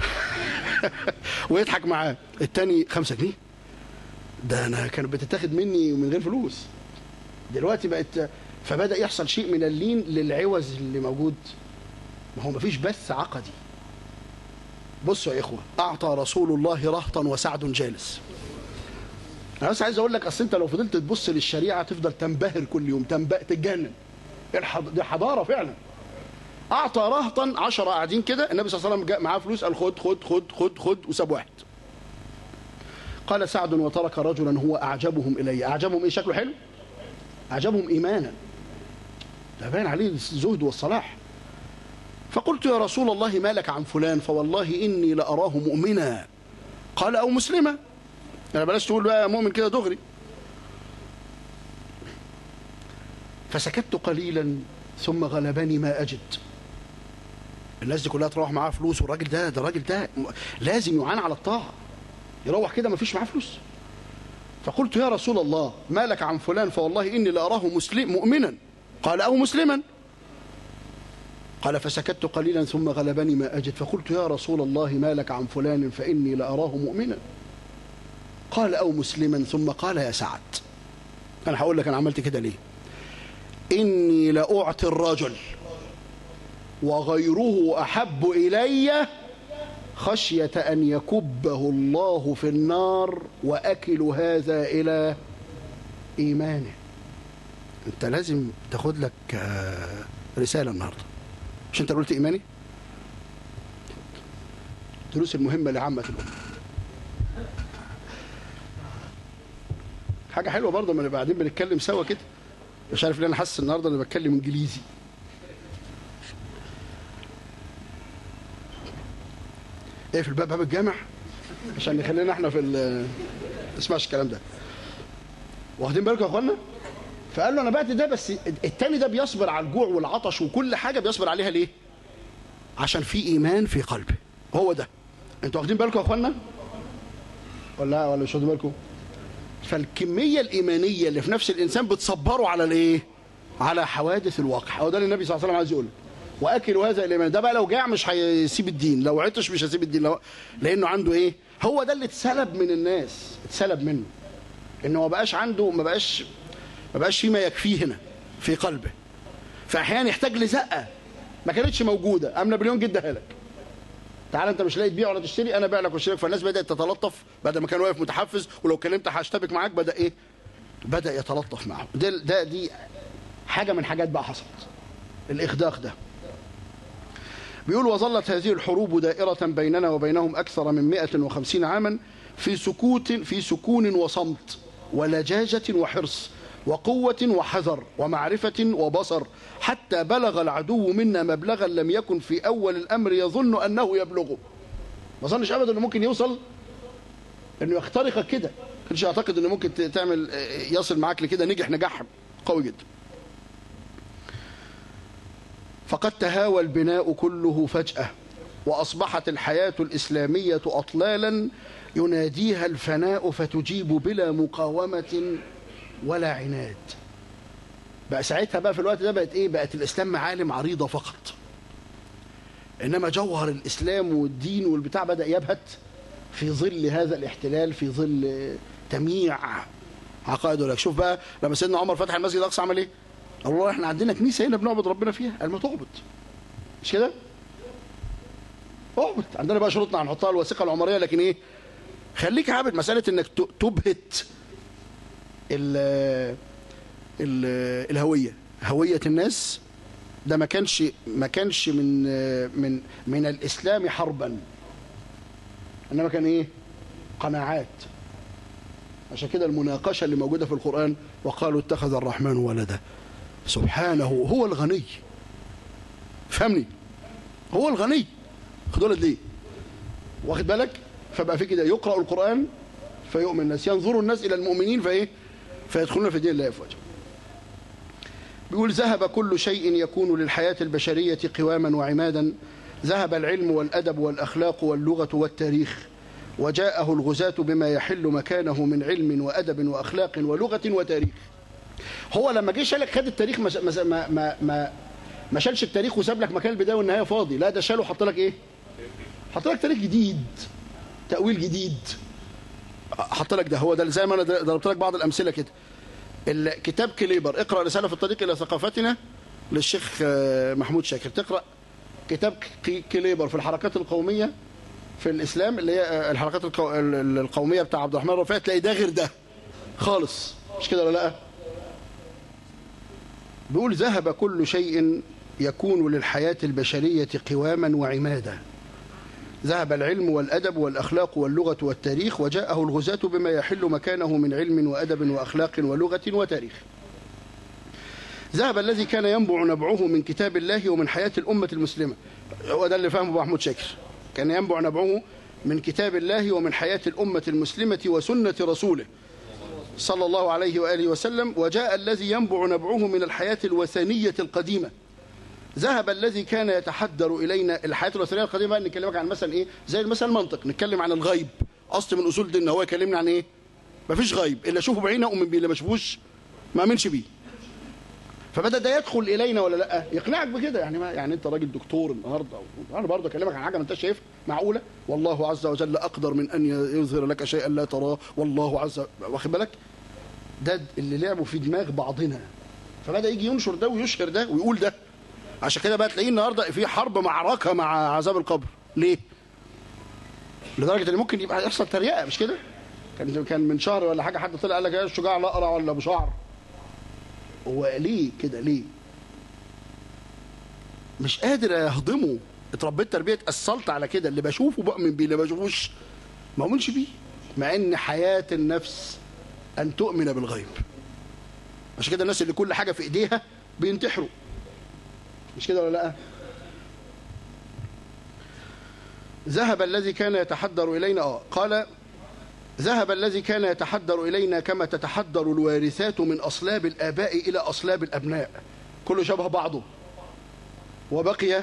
ويضحك معاه التاني خمسة جنيه ده انا كانت بتتاخد مني من غير فلوس دلوقتي بقت فبدا يحصل شيء من اللين للعوز اللي موجود ما هو مفيش بث عقدي بصوا يا اخوه اعطى رسول الله رهطا وسعد جالس انا بس عايز اقول لك اصل انت لو فضلت تبص للشريعه تفضل تنبهر كل يوم تنبه تتجنن الحض... دي حضاره فعلا اعطى رهطا عشرة قاعدين كده النبي صلى الله عليه وسلم جاء معاه فلوس قال خد خد خد خد خد وساب واحد قال سعد وترك رجلا هو اعجبهم الي اعجبهم ايه شكله حلو اعجبهم ايمانا ده باين عليه الزهد والصلاح فقلت يا رسول الله ما لك عن فلان فوالله اني لاراه مؤمنا قال او مسلما انا بلاش تقول بقى مؤمن كده دغري فسكت قليلا ثم غلبني ما اجد الناس دي كلها تروح معاها فلوس والراجل ده ده الراجل ده لازم يعان على الطاعه يروح كده ما فيش معاه فلوس فقلت يا رسول الله ما لك عن فلان فوالله اني لاراه مسلم مؤمنا قال او مسلما قال فسكت قليلا ثم غلبني ما اجد فقلت يا رسول الله ما لك عن فلان فاني لاراه مؤمنا قال او مسلما ثم قال يا سعد انا هقول لك انا عملت كده ليه اني لاعطي الرجل وغيره احب الي خشيه ان يكبه الله في النار واكل هذا الى ايمانه انت لازم تاخد لك رساله النهارده مش انت قلت ايماني الدروس المهمه لعامه الامه حاجه حلوه برضه ما نبقى قاعدين بنتكلم سوا كده مش عارف ليه انا حاسس النهارده انا بتكلم انجليزي ايه في الباب باب الجامع عشان يخلينا احنا في ال اسمعش الكلام ده واخدين بالكم يا اخوانا فقال له انا بعت ده بس التاني ده بيصبر على الجوع والعطش وكل حاجه بيصبر عليها ليه عشان في ايمان في قلبه هو ده انتوا واخدين بالكم يا اخوانا ولا ولا مش واخدين بالكم فالكميه الايمانيه اللي في نفس الانسان بتصبره على الايه على حوادث الواقع هو ده اللي النبي صلى الله عليه وسلم عايز يقوله واكل هذا الايمان ده بقى لو جاع مش هيسيب الدين لو عطش مش هيسيب الدين لو لانه عنده ايه هو ده اللي اتسلب من الناس اتسلب منه انه ما بقاش عنده ما بقاش ما بقاش فيما يكفيه هنا في قلبه فاحيانا يحتاج لزقه ما كانتش موجوده ام نابليون جدها لك تعال انت مش لاقي تبيع ولا تشتري انا بيع لك واشتري فالناس بدات تتلطف بعد ما كان واقف متحفز ولو كلمت هشتبك معاك بدا ايه بدا يتلطف معه ده ده دي حاجه من حاجات بقى حصلت الاخداق ده بيقول وظلت هذه الحروب دائرة بيننا وبينهم أكثر من 150 عاما في سكوت في سكون وصمت ولجاجة وحرص وقوة وحذر ومعرفة وبصر حتى بلغ العدو منا مبلغا لم يكن في أول الأمر يظن أنه يبلغه ما ظنش أبدا أنه ممكن يوصل أنه يخترقك كده كنتش أعتقد أنه ممكن تعمل يصل معاك لكده نجح نجاح قوي جدا فقد تهاوى البناء كله فجأة وأصبحت الحياة الإسلامية أطلالا يناديها الفناء فتجيب بلا مقاومة ولا عناد بقى ساعتها بقى في الوقت ده بقت ايه بقت الاسلام معالم عريضه فقط انما جوهر الاسلام والدين والبتاع بدا يبهت في ظل هذا الاحتلال في ظل تمييع عقائد لك شوف بقى لما سيدنا عمر فتح المسجد الاقصى عمل ايه قال والله احنا عندنا كنيسه هنا بنعبد ربنا فيها قال ما تعبد مش كده اعبد عندنا بقى شروطنا هنحطها الوثيقه العمريه لكن ايه خليك عابد مساله انك تبهت ال ال الهويه هويه الناس ده ما كانش ما كانش من من من الاسلام حربا انما كان ايه قناعات عشان كده المناقشه اللي موجوده في القران وقالوا اتخذ الرحمن ولدا سبحانه هو الغني فهمني هو الغني خدوا ليه واخد بالك فبقى في كده يقرا القران فيؤمن الناس ينظر الناس الى المؤمنين فايه فيدخلون في دين الله افواجا بيقول ذهب كل شيء يكون للحياه البشريه قواما وعمادا ذهب العلم والادب والاخلاق واللغه والتاريخ وجاءه الغزاة بما يحل مكانه من علم وادب واخلاق ولغه وتاريخ هو لما جه شالك خد التاريخ ما ما ما ما, ما شالش التاريخ وساب لك مكان البدايه والنهايه فاضي لا ده شاله وحط لك ايه حط لك تاريخ جديد تاويل جديد حط لك ده هو ده زي ما انا ضربت لك بعض الامثله كده الكتاب كليبر اقرا رساله في الطريق الى ثقافتنا للشيخ محمود شاكر تقرا كتاب كليبر في الحركات القوميه في الاسلام اللي هي الحركات القوميه بتاع عبد الرحمن الرفيع تلاقي ده غير ده خالص مش كده ولا لا بيقول ذهب كل شيء يكون للحياه البشريه قواما وعمادا ذهب العلم والأدب والأخلاق واللغة والتاريخ وجاءه الغزاة بما يحل مكانه من علم وأدب وأخلاق ولغة وتاريخ ذهب الذي كان ينبع نبعه من كتاب الله ومن حياة الأمة المسلمة هو ده اللي فهمه أبو محمود شاكر كان ينبع نبعه من كتاب الله ومن حياة الأمة المسلمة وسنة رسوله صلى الله عليه وآله وسلم وجاء الذي ينبع نبعه من الحياة الوثنية القديمة ذهب الذي كان يتحدر الينا الحياه الوثنيه القديمه نكلمك عن مثلا ايه زي مثلا المنطق نتكلم عن الغيب اصل من اصول ديننا هو يكلمنا عن ايه مفيش غيب الا اشوفه بعينه اؤمن بيه اللي ما اشوفوش ما امنش بيه فبدا ده يدخل الينا ولا لا يقنعك بكده يعني ما يعني انت راجل دكتور النهارده انا برضه اكلمك عن حاجه ما انت شايفها معقوله والله عز وجل اقدر من ان يظهر لك شيئا لا تراه والله عز واخد بالك ده اللي لعبوا في دماغ بعضنا فبدا يجي ينشر ده ويشهر ده ويقول ده عشان كده بقى تلاقيه النهارده في حرب معركه مع عذاب القبر ليه لدرجه ان ممكن يبقى يحصل تريقه مش كده كان كان من شهر ولا حاجه حد طلع قال لك يا الشجاع الاقرع ولا ابو شعر هو ليه كده ليه مش قادر اهضمه اتربيت تربيه اتأصلت على كده اللي بشوفه بؤمن بيه اللي ما بشوفوش ما اؤمنش بيه مع ان حياه النفس ان تؤمن بالغيب عشان كده الناس اللي كل حاجه في ايديها بينتحروا مش كده ولا لا ذهب الذي كان يتحدر إلينا آه قال ذهب الذي كان يتحدر إلينا كما تتحدر الوارثات من أصلاب الآباء إلى أصلاب الأبناء كله شبه بعضه وبقي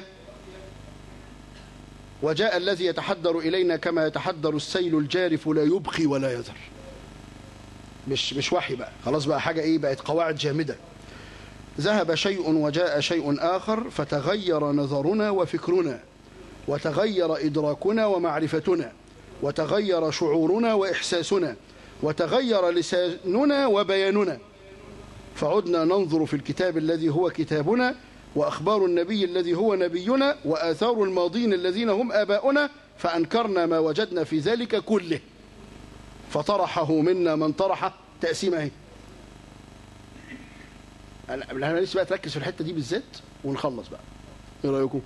وجاء الذي يتحدر إلينا كما يتحدر السيل الجارف لا يبقي ولا يذر مش مش وحي بقى خلاص بقى حاجة إيه بقت قواعد جامدة ذهب شيء وجاء شيء آخر فتغير نظرنا وفكرنا وتغير إدراكنا ومعرفتنا وتغير شعورنا وإحساسنا وتغير لساننا وبياننا فعدنا ننظر في الكتاب الذي هو كتابنا وأخبار النبي الذي هو نبينا وآثار الماضين الذين هم آباؤنا فأنكرنا ما وجدنا في ذلك كله فطرحه منا من طرح تقسيمه انا لسه بقى تركز في الحته دي بالذات ونخلص بقى ايه رايكم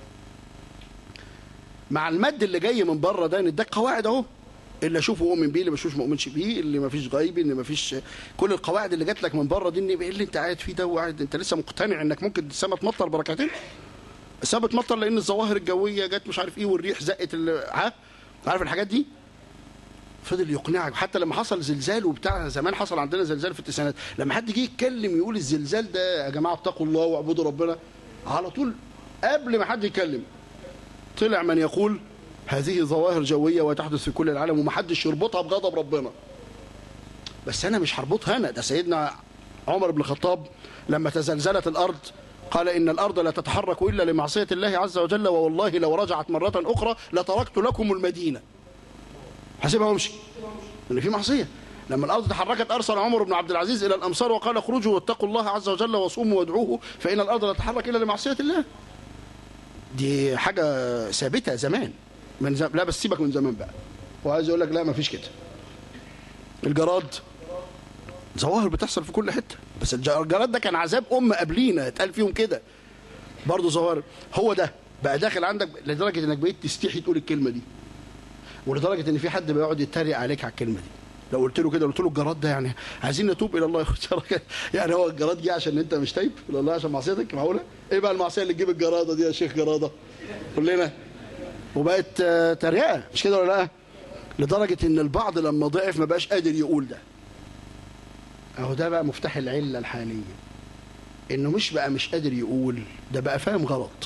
مع المد اللي جاي من بره ده نداك قواعد اهو اللي اشوفه اؤمن بيه اللي ما اشوفش ما اؤمنش بيه اللي ما فيش غيب اللي ما فيش كل القواعد اللي جات لك من بره دي ايه اللي انت قاعد فيه ده وقاعد انت لسه مقتنع انك ممكن السما تمطر بركتين السما بتمطر لان الظواهر الجويه جت مش عارف ايه والريح زقت ها عارف الحاجات دي فضل يقنعك حتى لما حصل زلزال وبتاع زمان حصل عندنا زلزال في التسعينات لما حد جه يتكلم يقول الزلزال ده يا جماعه اتقوا الله واعبدوا ربنا على طول قبل ما حد يتكلم طلع من يقول هذه ظواهر جويه وتحدث في كل العالم ومحدش يربطها بغضب ربنا بس انا مش هربطها انا ده سيدنا عمر بن الخطاب لما تزلزلت الأرض قال إن الأرض لا تتحرك إلا لمعصية الله عز وجل ووالله لو رجعت مرة أخرى لتركت لكم المدينة حسبها وامشي لأن في معصية لما الأرض تحركت أرسل عمر بن عبد العزيز إلى الأمصار وقال اخرجوا واتقوا الله عز وجل وصوموا وادعوه فإن الأرض لا تتحرك إلا لمعصية الله دي حاجة ثابتة زمان من زم... لا بس سيبك من زمان بقى وعايز يقول لك لا ما فيش كده الجراد ظواهر بتحصل في كل حتة بس الجراد ده كان عذاب أم قبلينا اتقال فيهم كده برضه ظواهر هو ده بقى داخل عندك لدرجة انك بقيت تستحي تقول الكلمة دي ولدرجة ان في حد بيقعد يتريق عليك على الكلمة دي لو قلت له كده قلت له الجراد ده يعني عايزين نتوب الى الله يا اخويا يعني هو الجراد جه عشان انت مش تايب الى الله عشان معصيتك معقوله ايه بقى المعصيه اللي تجيب الجراده دي يا شيخ جراده قول لنا وبقت تريقه مش كده ولا لا لدرجه ان البعض لما ضعف ما بقاش قادر يقول ده اهو ده بقى مفتاح العله الحاليه انه مش بقى مش قادر يقول ده بقى فاهم غلط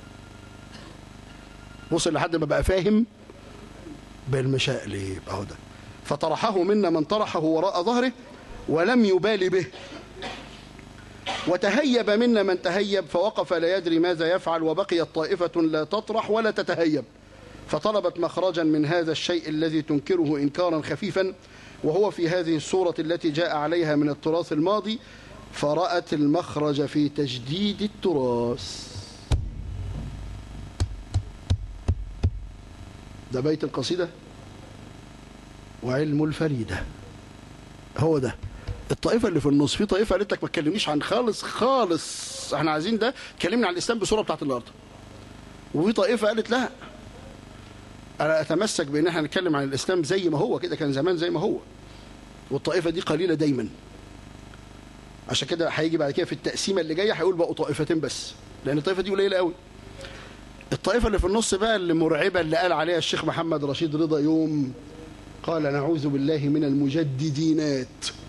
وصل لحد ما بقى فاهم بالمشقلب اهو ده فطرحه منا من طرحه وراء ظهره ولم يبال به وتهيب منا من تهيب فوقف لا يدري ماذا يفعل وبقيت طائفة لا تطرح ولا تتهيب فطلبت مخرجا من هذا الشيء الذي تنكره إنكارا خفيفا وهو في هذه الصورة التي جاء عليها من التراث الماضي فرأت المخرج في تجديد التراث ده بيت القصيدة وعلم الفريدة هو ده الطائفة اللي في النص في طائفة قالت لك ما تكلمنيش عن خالص خالص احنا عايزين ده كلمنا عن الإسلام بصورة بتاعت الأرض وفي طائفة قالت لا أنا أتمسك بأن احنا نتكلم عن الإسلام زي ما هو كده كان زمان زي ما هو والطائفة دي قليلة دايما عشان كده هيجي بعد كده في التقسيمة اللي جاية هيقول بقوا طائفتين بس لأن الطائفة دي قليلة قوي الطائفة اللي في النص بقى اللي مرعبة اللي قال عليها الشيخ محمد رشيد رضا يوم قال نعوذ بالله من المجددينات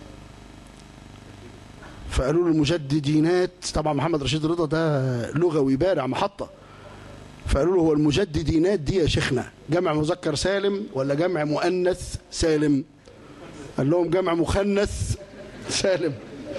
فقالوا له المجددينات طبعا محمد رشيد رضا ده لغوي بارع محطة فقالوا له هو المجددينات دي يا شيخنا جمع مذكر سالم ولا جمع مؤنث سالم قال لهم جمع مخنث سالم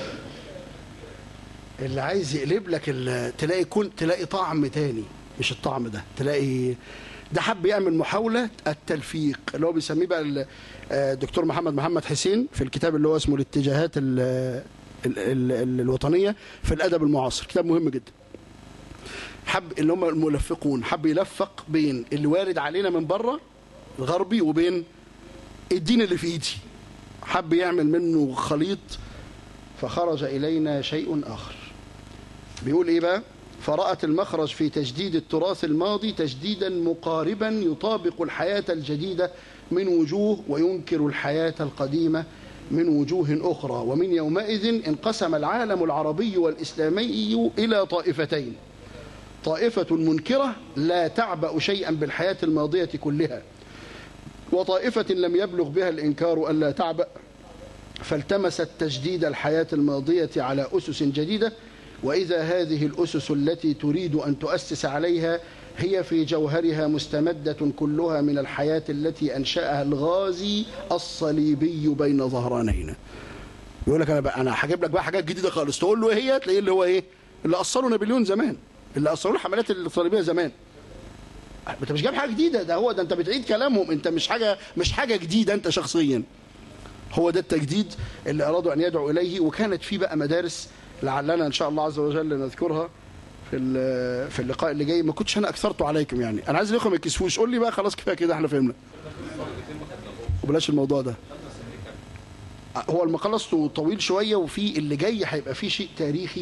اللي عايز يقلب لك تلاقي كل تلاقي طعم تاني مش الطعم ده تلاقي ده حب يعمل محاولة التلفيق اللي هو بيسميه بقى الدكتور محمد محمد حسين في الكتاب اللي هو اسمه الاتجاهات ال ال ال الوطنية في الأدب المعاصر كتاب مهم جدا حب اللي هم الملفقون حب يلفق بين اللي وارد علينا من بره الغربي وبين الدين اللي في ايدي حب يعمل منه خليط فخرج إلينا شيء آخر بيقول إيه بقى فرأت المخرج في تجديد التراث الماضي تجديدا مقاربا يطابق الحياة الجديدة من وجوه وينكر الحياة القديمة من وجوه أخرى ومن يومئذ انقسم العالم العربي والإسلامي إلى طائفتين طائفة منكرة لا تعبأ شيئا بالحياة الماضية كلها وطائفة لم يبلغ بها الإنكار ألا تعبأ فالتمست تجديد الحياة الماضية على أسس جديدة وإذا هذه الأسس التي تريد أن تؤسس عليها هي في جوهرها مستمدة كلها من الحياة التي أنشأها الغازي الصليبي بين ظهرانينا يقول لك أنا بقى أنا هجيب لك بقى حاجات جديدة خالص تقول له إيه هي تلاقيه اللي هو إيه اللي أصلوا نابليون زمان اللي أصلوا الحملات الصليبية زمان انت مش جايب حاجه جديده ده هو ده انت بتعيد كلامهم انت مش حاجه مش حاجه جديده انت شخصيا هو ده التجديد اللي ارادوا ان يدعوا اليه وكانت في بقى مدارس لعلنا ان شاء الله عز وجل نذكرها في في اللقاء اللي جاي ما كنتش انا اكثرته عليكم يعني انا عايز الاخوه ما يكسفوش قول لي بقى خلاص كفايه كده احنا فهمنا وبلاش الموضوع ده هو المقال اصله طويل شويه وفي اللي جاي هيبقى فيه شيء تاريخي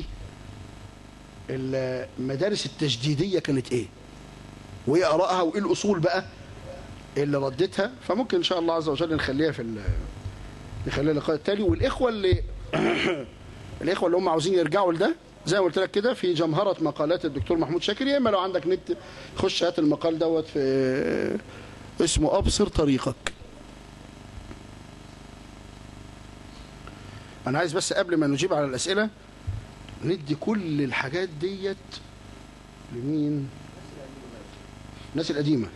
المدارس التجديديه كانت ايه وايه ارائها وايه الاصول بقى اللي ردتها فممكن ان شاء الله عز وجل نخليها في نخليها اللقاء التالي والاخوه اللي الاخوه اللي هم عاوزين يرجعوا لده زي ما قلت لك كده في جمهره مقالات الدكتور محمود شاكر يا اما لو عندك نت خش هات المقال دوت في اسمه ابصر طريقك انا عايز بس قبل ما نجيب على الاسئله ندي كل الحاجات ديت لمين الناس القديمة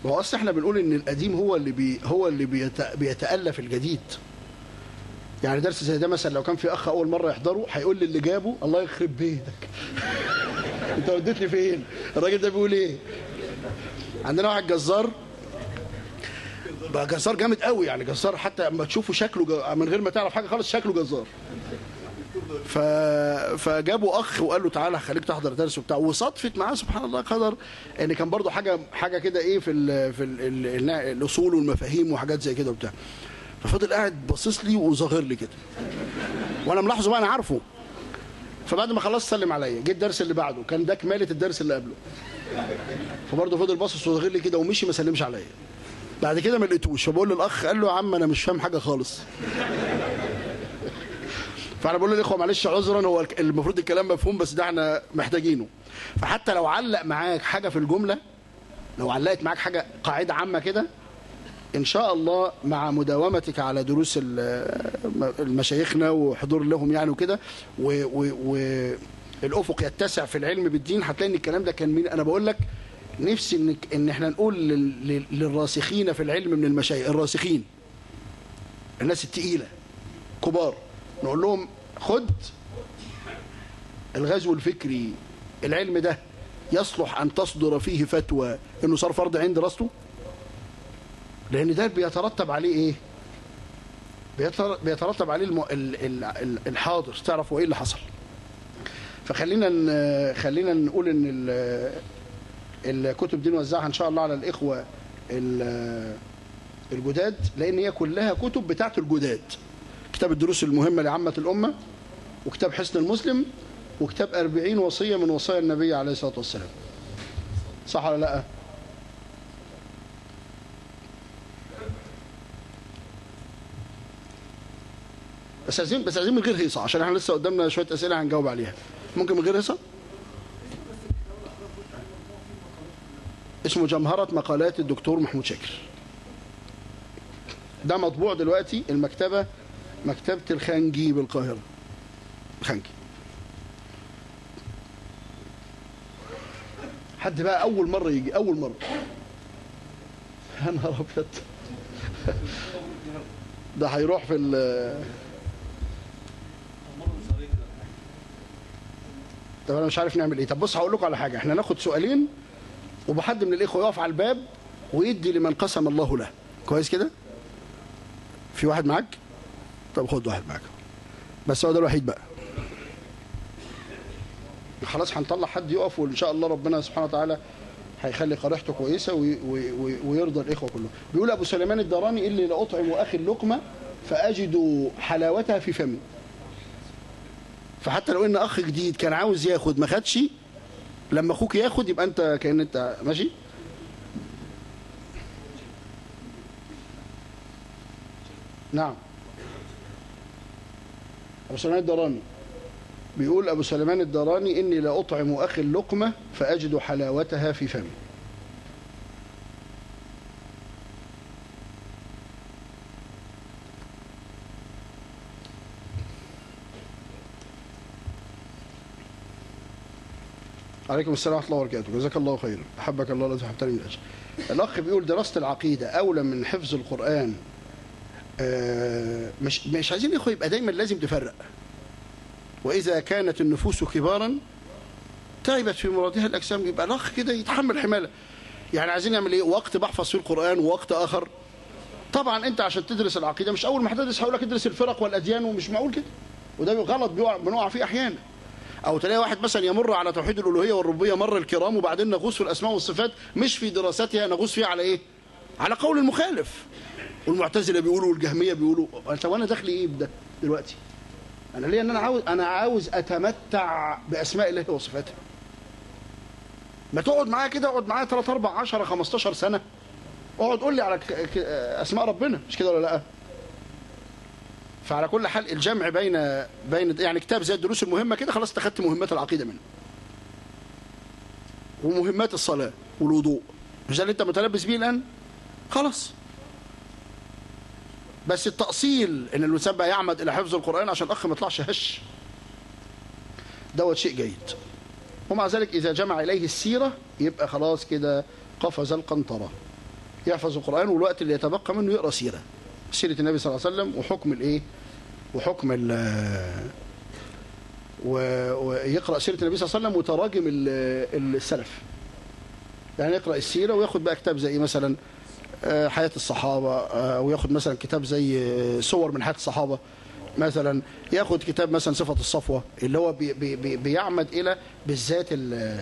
ما هو اصل احنا بنقول ان القديم هو اللي بي هو اللي بيت بيتالف الجديد يعني درس زي ده مثلا لو كان في اخ اول مره يحضره هيقول لي اللي جابه الله يخرب بيتك انت وديتني فين الراجل ده بيقول ايه عندنا واحد جزار بقى جزار جامد قوي يعني جزار حتى اما تشوفه شكله ج... من غير ما تعرف حاجه خالص شكله جزار ف... فجابوا اخ وقال له تعالى هخليك تحضر درس وبتاع وصدفت معاه سبحان الله قدر ان كان برضه حاجه حاجه كده ايه في ال... في ال... ال... الاصول والمفاهيم وحاجات زي كده وبتاع ففضل قاعد باصص لي وظاهر لي كده وانا ملاحظه بقى انا عارفه فبعد ما خلصت سلم عليا جه الدرس اللي بعده كان ده كماله الدرس اللي قبله فبرضه فضل باصص وظاهر لي كده ومشي ما سلمش عليا بعد كده ما لقيتوش فبقول للاخ قال له يا عم انا مش فاهم حاجه خالص فانا بقول للاخوه معلش عذرا هو المفروض الكلام مفهوم بس ده احنا محتاجينه فحتى لو علق معاك حاجه في الجمله لو علقت معاك حاجه قاعده عامه كده ان شاء الله مع مداومتك على دروس المشايخنا وحضور لهم يعني وكده والافق يتسع في العلم بالدين هتلاقي ان الكلام ده كان مين انا بقول لك نفسي ان ان احنا نقول للراسخين في العلم من المشايخ الراسخين الناس التقيله كبار نقول لهم خد الغزو الفكري العلم ده يصلح ان تصدر فيه فتوى انه صار فرض عين دراسته لان ده بيترتب عليه ايه بيترتب عليه الم... الحاضر تعرفوا ايه اللي حصل فخلينا ن... خلينا نقول ان ال... الكتب دي نوزعها ان شاء الله على الاخوه الجداد لان هي كلها كتب بتاعت الجداد كتاب الدروس المهمه لعامه الامه وكتاب حسن المسلم وكتاب أربعين وصيه من وصايا النبي عليه الصلاه والسلام صح ولا لا بس عايزين بس عايزين من غير هيصه عشان احنا لسه قدامنا شويه اسئله هنجاوب عليها ممكن من غير هيصه اسمه جمهرة مقالات الدكتور محمود شاكر ده مطبوع دلوقتي المكتبة مكتبة الخانجي بالقاهرة الخانجي حد بقى أول مرة يجي أول مرة يا نهار أبيض ده هيروح في ال طب انا مش عارف نعمل ايه طب بص هقول لكم على حاجه احنا ناخد سؤالين وبحد من الاخوه يقف على الباب ويدي لمن قسم الله له كويس كده في واحد معاك طب خد واحد معاك بس هو ده الوحيد بقى خلاص هنطلع حد يقف وان شاء الله ربنا سبحانه وتعالى هيخلي قريحته كويسه وي وي وي ويرضى الاخوه كلهم بيقول ابو سليمان الدراني اللي لاطعم اخي اللقمه فاجد حلاوتها في فمي فحتى لو ان اخ جديد كان عاوز ياخد ما خدش لما اخوك ياخد يبقى انت كان انت ماشي نعم ابو سليمان الدراني بيقول ابو سليمان الدراني اني لا اطعم اخي اللقمه فاجد حلاوتها في فمي عليكم السلام ورحمه الله وبركاته جزاك الله خيرا احبك الله الذي احببتني من اجل الاخ بيقول دراسه العقيده اولى من حفظ القران آه مش مش عايزين يا اخويا يبقى دايما لازم تفرق واذا كانت النفوس كبارا تعبت في مرادها الاجسام يبقى الاخ كده يتحمل حماله يعني عايزين نعمل ايه وقت بحفظ فيه القران ووقت اخر طبعا انت عشان تدرس العقيده مش اول ما هتدرس هقول لك ادرس الفرق والاديان ومش معقول كده وده غلط بنقع فيه احيانا او تلاقي واحد مثلا يمر على توحيد الالوهيه والربوبيه مر الكرام وبعدين نغوص في الاسماء والصفات مش في دراستها نغوص فيها على ايه على قول المخالف والمعتزله بيقولوا والجهميه بيقولوا انت وانا داخلي ايه بده دلوقتي انا ليه ان انا عاوز انا عاوز اتمتع باسماء الله وصفاته ما تقعد معايا كده اقعد معايا 3 4 10 15 سنه اقعد قول لي على اسماء ربنا مش كده ولا لا فعلى كل حال الجمع بين بين يعني كتاب زي الدروس المهمه كده خلاص اتخذت مهمات العقيده منه ومهمات الصلاه والوضوء مش ده اللي انت متلبس بيه الان خلاص بس التأصيل ان الانسان بقى يعمد الى حفظ القرآن عشان الاخ ما يطلعش هش دوت شيء جيد ومع ذلك اذا جمع اليه السيرة يبقى خلاص كده قفز القنطرة يحفظ القرآن والوقت اللي يتبقى منه يقرأ سيرة سيرة النبي صلى الله عليه وسلم وحكم الايه وحكم ال و- ويقرأ سيرة النبي صلى الله عليه وسلم وتراجم ال- السلف يعني يقرأ السيرة وياخد بقى كتاب زي مثلا آه، حياة الصحابة آه، وياخد مثلا كتاب زي آه، صور من حياة الصحابة مثلا ياخد كتاب مثلا صفة الصفوة اللي هو بي بي بي بيعمد إلى بالذات ال-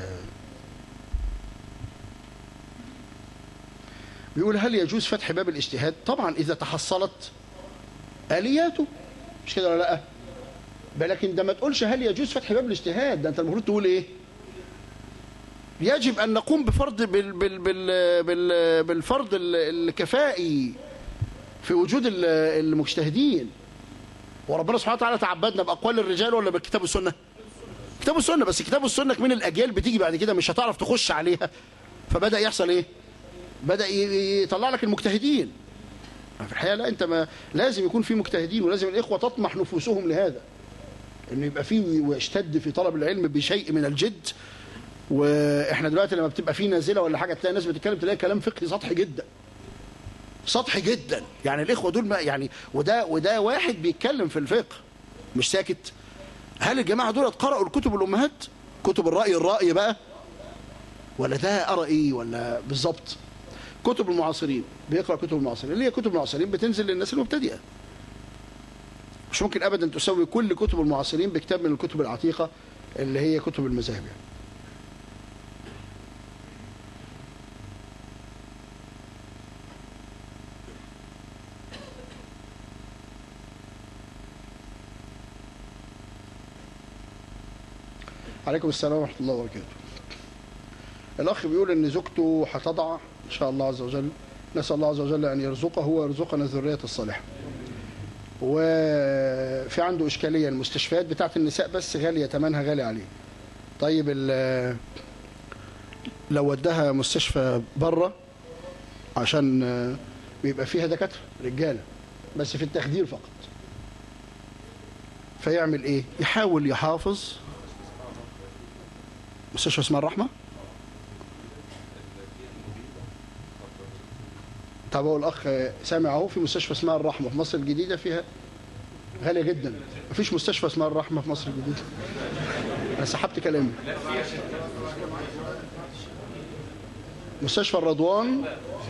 بيقول هل يجوز فتح باب الاجتهاد طبعا إذا تحصلت آلياته مش كده ولا لا بل لكن ده ما تقولش هل يجوز فتح باب الاجتهاد ده انت المفروض تقول ايه يجب ان نقوم بفرض بال بال بال بال بالفرض ال- الكفائي في وجود ال- المجتهدين وربنا سبحانه وتعالى تعبدنا باقوال الرجال ولا بالكتاب والسنه كتاب والسنه بس كتاب والسنه من الاجيال بتيجي بعد كده مش هتعرف تخش عليها فبدا يحصل ايه بدا ي- يطلع لك المجتهدين في الحقيقه لا انت ما لازم يكون في مجتهدين ولازم الاخوه تطمح نفوسهم لهذا انه يبقى فيه ويشتد في طلب العلم بشيء من الجد واحنا دلوقتي لما بتبقى في نازله ولا حاجه تلاقي ناس بتتكلم تلاقي كلام فقهي سطحي جدا سطحي جدا يعني الاخوه دول ما يعني وده وده واحد بيتكلم في الفقه مش ساكت هل الجماعه دول قرأوا الكتب الامهات كتب الراي الراي بقى ولا ده قرا ايه ولا بالظبط كتب المعاصرين بيقرا كتب المعاصرين اللي هي كتب المعاصرين بتنزل للناس المبتدئه مش ممكن ابدا تسوي كل كتب المعاصرين بكتاب من الكتب العتيقه اللي هي كتب المذاهب يعني. عليكم السلام ورحمه الله وبركاته الاخ بيقول ان زوجته هتضع ان شاء الله عز وجل نسال الله عز وجل ان يرزقه ويرزقنا الذريه الصالحه وفي عنده إشكالية المستشفيات بتاعت النساء بس غالية تمنها غالي عليه طيب ال- لو ودها مستشفى بره عشان آه، بيبقى فيها دكاترة رجالة بس في التخدير فقط فيعمل ايه يحاول يحافظ مستشفى اسمها الرحمة طب هو الاخ سامع اهو في مستشفى اسمها الرحمه في مصر الجديده فيها غاليه جدا مفيش مستشفى اسمها الرحمه في مصر الجديده انا سحبت كلامي مستشفى الرضوان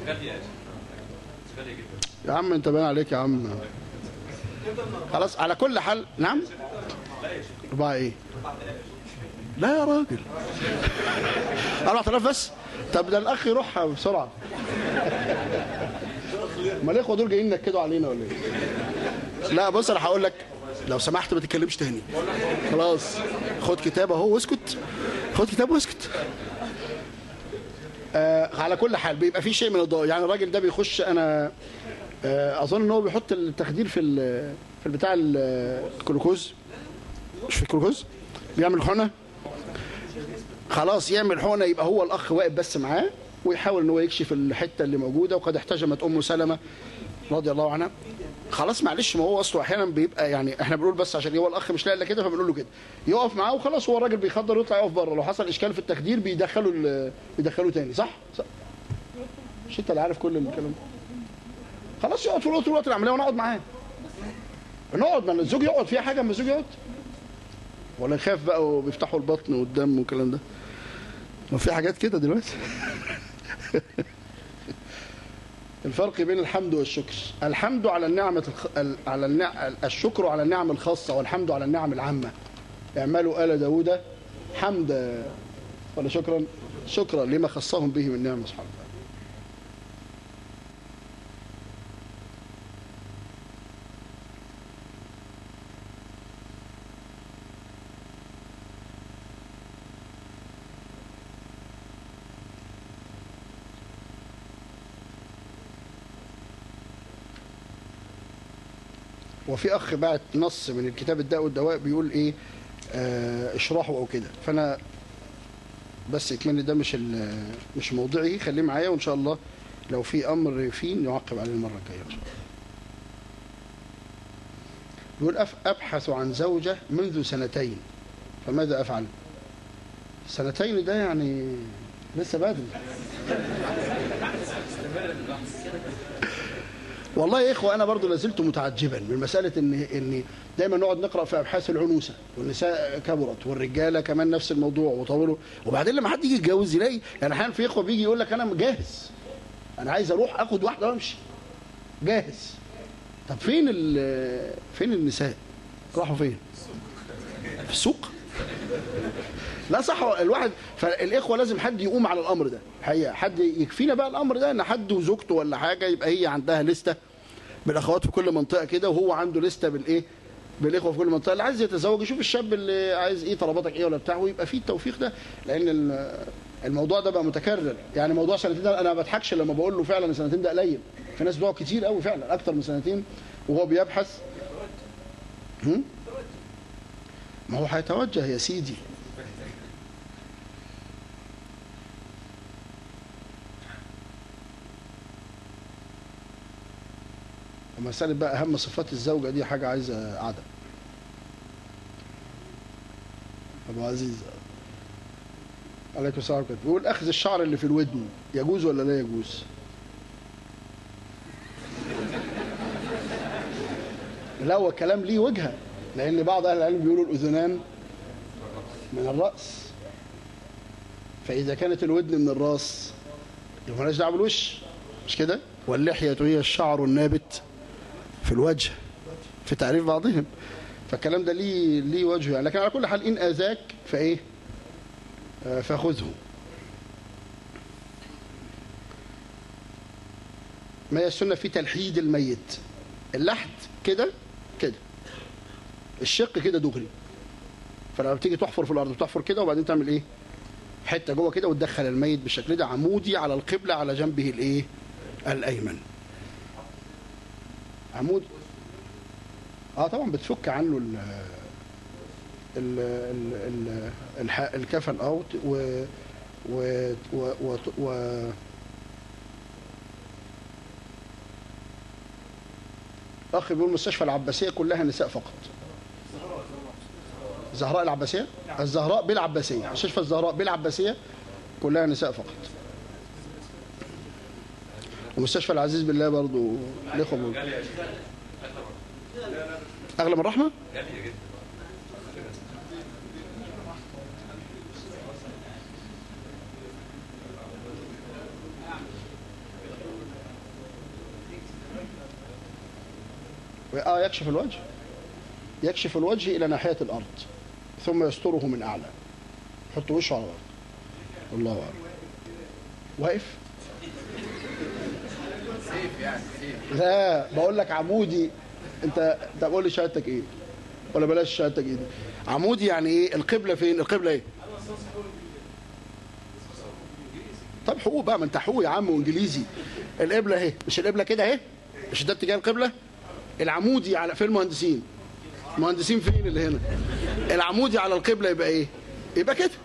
يا عم انت باين عليك يا عم خلاص على كل حال نعم أربعة ايه لا يا راجل 4000 بس طب ده الاخ يروح بسرعه ما الاخوه دول جايين ينكدوا علينا ولا ايه لا بص انا هقول لك لو سمحت ما تتكلمش تاني خلاص خد كتاب اهو واسكت خد كتاب واسكت آه على كل حال بيبقى في شيء من الضوء يعني الراجل ده بيخش انا آه اظن ان هو بيحط التخدير في ال- في البتاع ال- الجلوكوز مش في الجلوكوز بيعمل حقنه خلاص يعمل حقنه يبقى هو الاخ واقف بس معاه ويحاول ان هو يكشف الحته اللي موجوده وقد احتجمت ام سلمه رضي الله عنها خلاص معلش ما هو اصله احيانا بيبقى يعني احنا بنقول بس عشان هو الاخ مش لاقي الا كده فبنقول له كده يقف معاه وخلاص هو الراجل بيخدر ويطلع يقف بره لو حصل اشكال في التخدير بيدخلوا ال- بيدخلوه تاني صح؟ صح مش انت اللي عارف كل الكلام ده خلاص يقعد في الوقت الوقت العمليه ونقعد معاه نقعد ما الزوج يقعد فيها حاجه اما الزوج يقعد ولا يخاف بقى وبيفتحوا البطن والدم والكلام ده ما في حاجات كده دلوقتي الفرق بين الحمد والشكر الحمد على النعمة الخ... ال- على النع... الشكر على النعم الخاصة والحمد على النعم العامة اعملوا آل داود حمدا ولا شكرا شكرا لما خصهم به من نعمة سبحانه وتعالى وفي اخ بعت نص من الكتاب الداء والدواء بيقول ايه آه اشرحه او كده فانا بس اكمل ده مش ال- مش موضعي خليه معايا وان شاء الله لو في امر فيه نعقب عليه المره الجايه ان شاء الله بيقول أف- ابحث عن زوجه منذ سنتين فماذا افعل سنتين ده يعني لسه بدري والله يا اخوه انا برضو لازلت متعجبا من مساله ان ان دايما نقعد نقرا في ابحاث العنوسه والنساء كبرت والرجاله كمان نفس الموضوع وطولوا وبعدين لما حد يجي يتجوز يلاقي يعني احيانا في اخوه بيجي يقول لك انا جاهز انا عايز اروح اخد واحده وامشي جاهز طب فين ال- فين النساء راحوا فين في السوق لا صح الواحد فالاخوه لازم حد يقوم على الامر ده حقيقه حد يكفينا بقى الامر ده ان حد وزوجته ولا حاجه يبقى هي عندها لسته بالاخوات في كل منطقه كده وهو عنده لسته بالايه بالاخوه في كل منطقه اللي عايز يتزوج يشوف الشاب اللي عايز ايه طلباتك ايه ولا بتاع ويبقى فيه التوفيق ده لان ال- الموضوع ده بقى متكرر يعني موضوع سنتين ده انا ما بضحكش لما بقول له فعلا سنتين ده قليل في ناس بتقعد كتير قوي فعلا اكتر من سنتين وهو بيبحث هم؟ ما هو هيتوجه يا سيدي مسألة بقى أهم صفات الزوجة دي حاجة عايزة قعدة أبو عزيز عليكم السلام ورحمة الله بيقول أخذ الشعر اللي في الودن يجوز ولا لا يجوز؟ لا هو الكلام ليه وجهة لأن بعض أهل العلم بيقولوا الأذنان من الرأس فإذا كانت الودن من الرأس يبقى مالهاش دعوة بالوش مش كده؟ واللحية هي الشعر النابت في الوجه في تعريف بعضهم فالكلام ده ليه ليه وجه يعني لكن على كل حال إن آذاك فإيه؟ آه، فخذه ما هي السنة في تلحيد الميت اللحد كده كده الشق كده دغري فلما بتيجي تحفر في الارض بتحفر كده وبعدين تعمل ايه حته جوه كده وتدخل الميت بالشكل ده عمودي على القبله على جنبه الايه الايمن عمود اه طبعا بتفك عنه ال ال ال ال الح- الكفن او ت- و و و, و, و اخ بيقول مستشفى العباسيه كلها نساء فقط الزهراء العباسيه الزهراء بالعباسيه مستشفى الزهراء بالعباسيه كلها نساء فقط ومستشفى العزيز بالله برضو الاخوه بيقولوا. اغلى من الرحمه اه يكشف الوجه يكشف الوجه الى ناحيه الارض ثم يستره من اعلى يحط وشه على الارض الله اعلم واقف لا بقول لك عمودي انت انت بقول لي شهادتك ايه ولا بلاش شهادتك ايه دي عمودي يعني ايه القبله فين القبله ايه طب حقوق بقى ما انت حقوق يا عم وانجليزي القبله اهي مش القبله كده اهي مش ده اتجاه القبله العمودي على فين المهندسين المهندسين فين اللي هنا العمودي على القبله يبقى ايه يبقى كده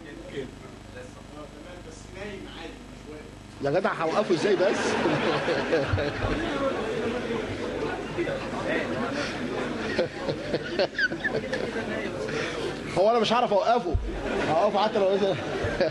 يا جدع هوقفه ازاي بس هو انا مش هعرف اوقفه هوقفه حتى لو إذا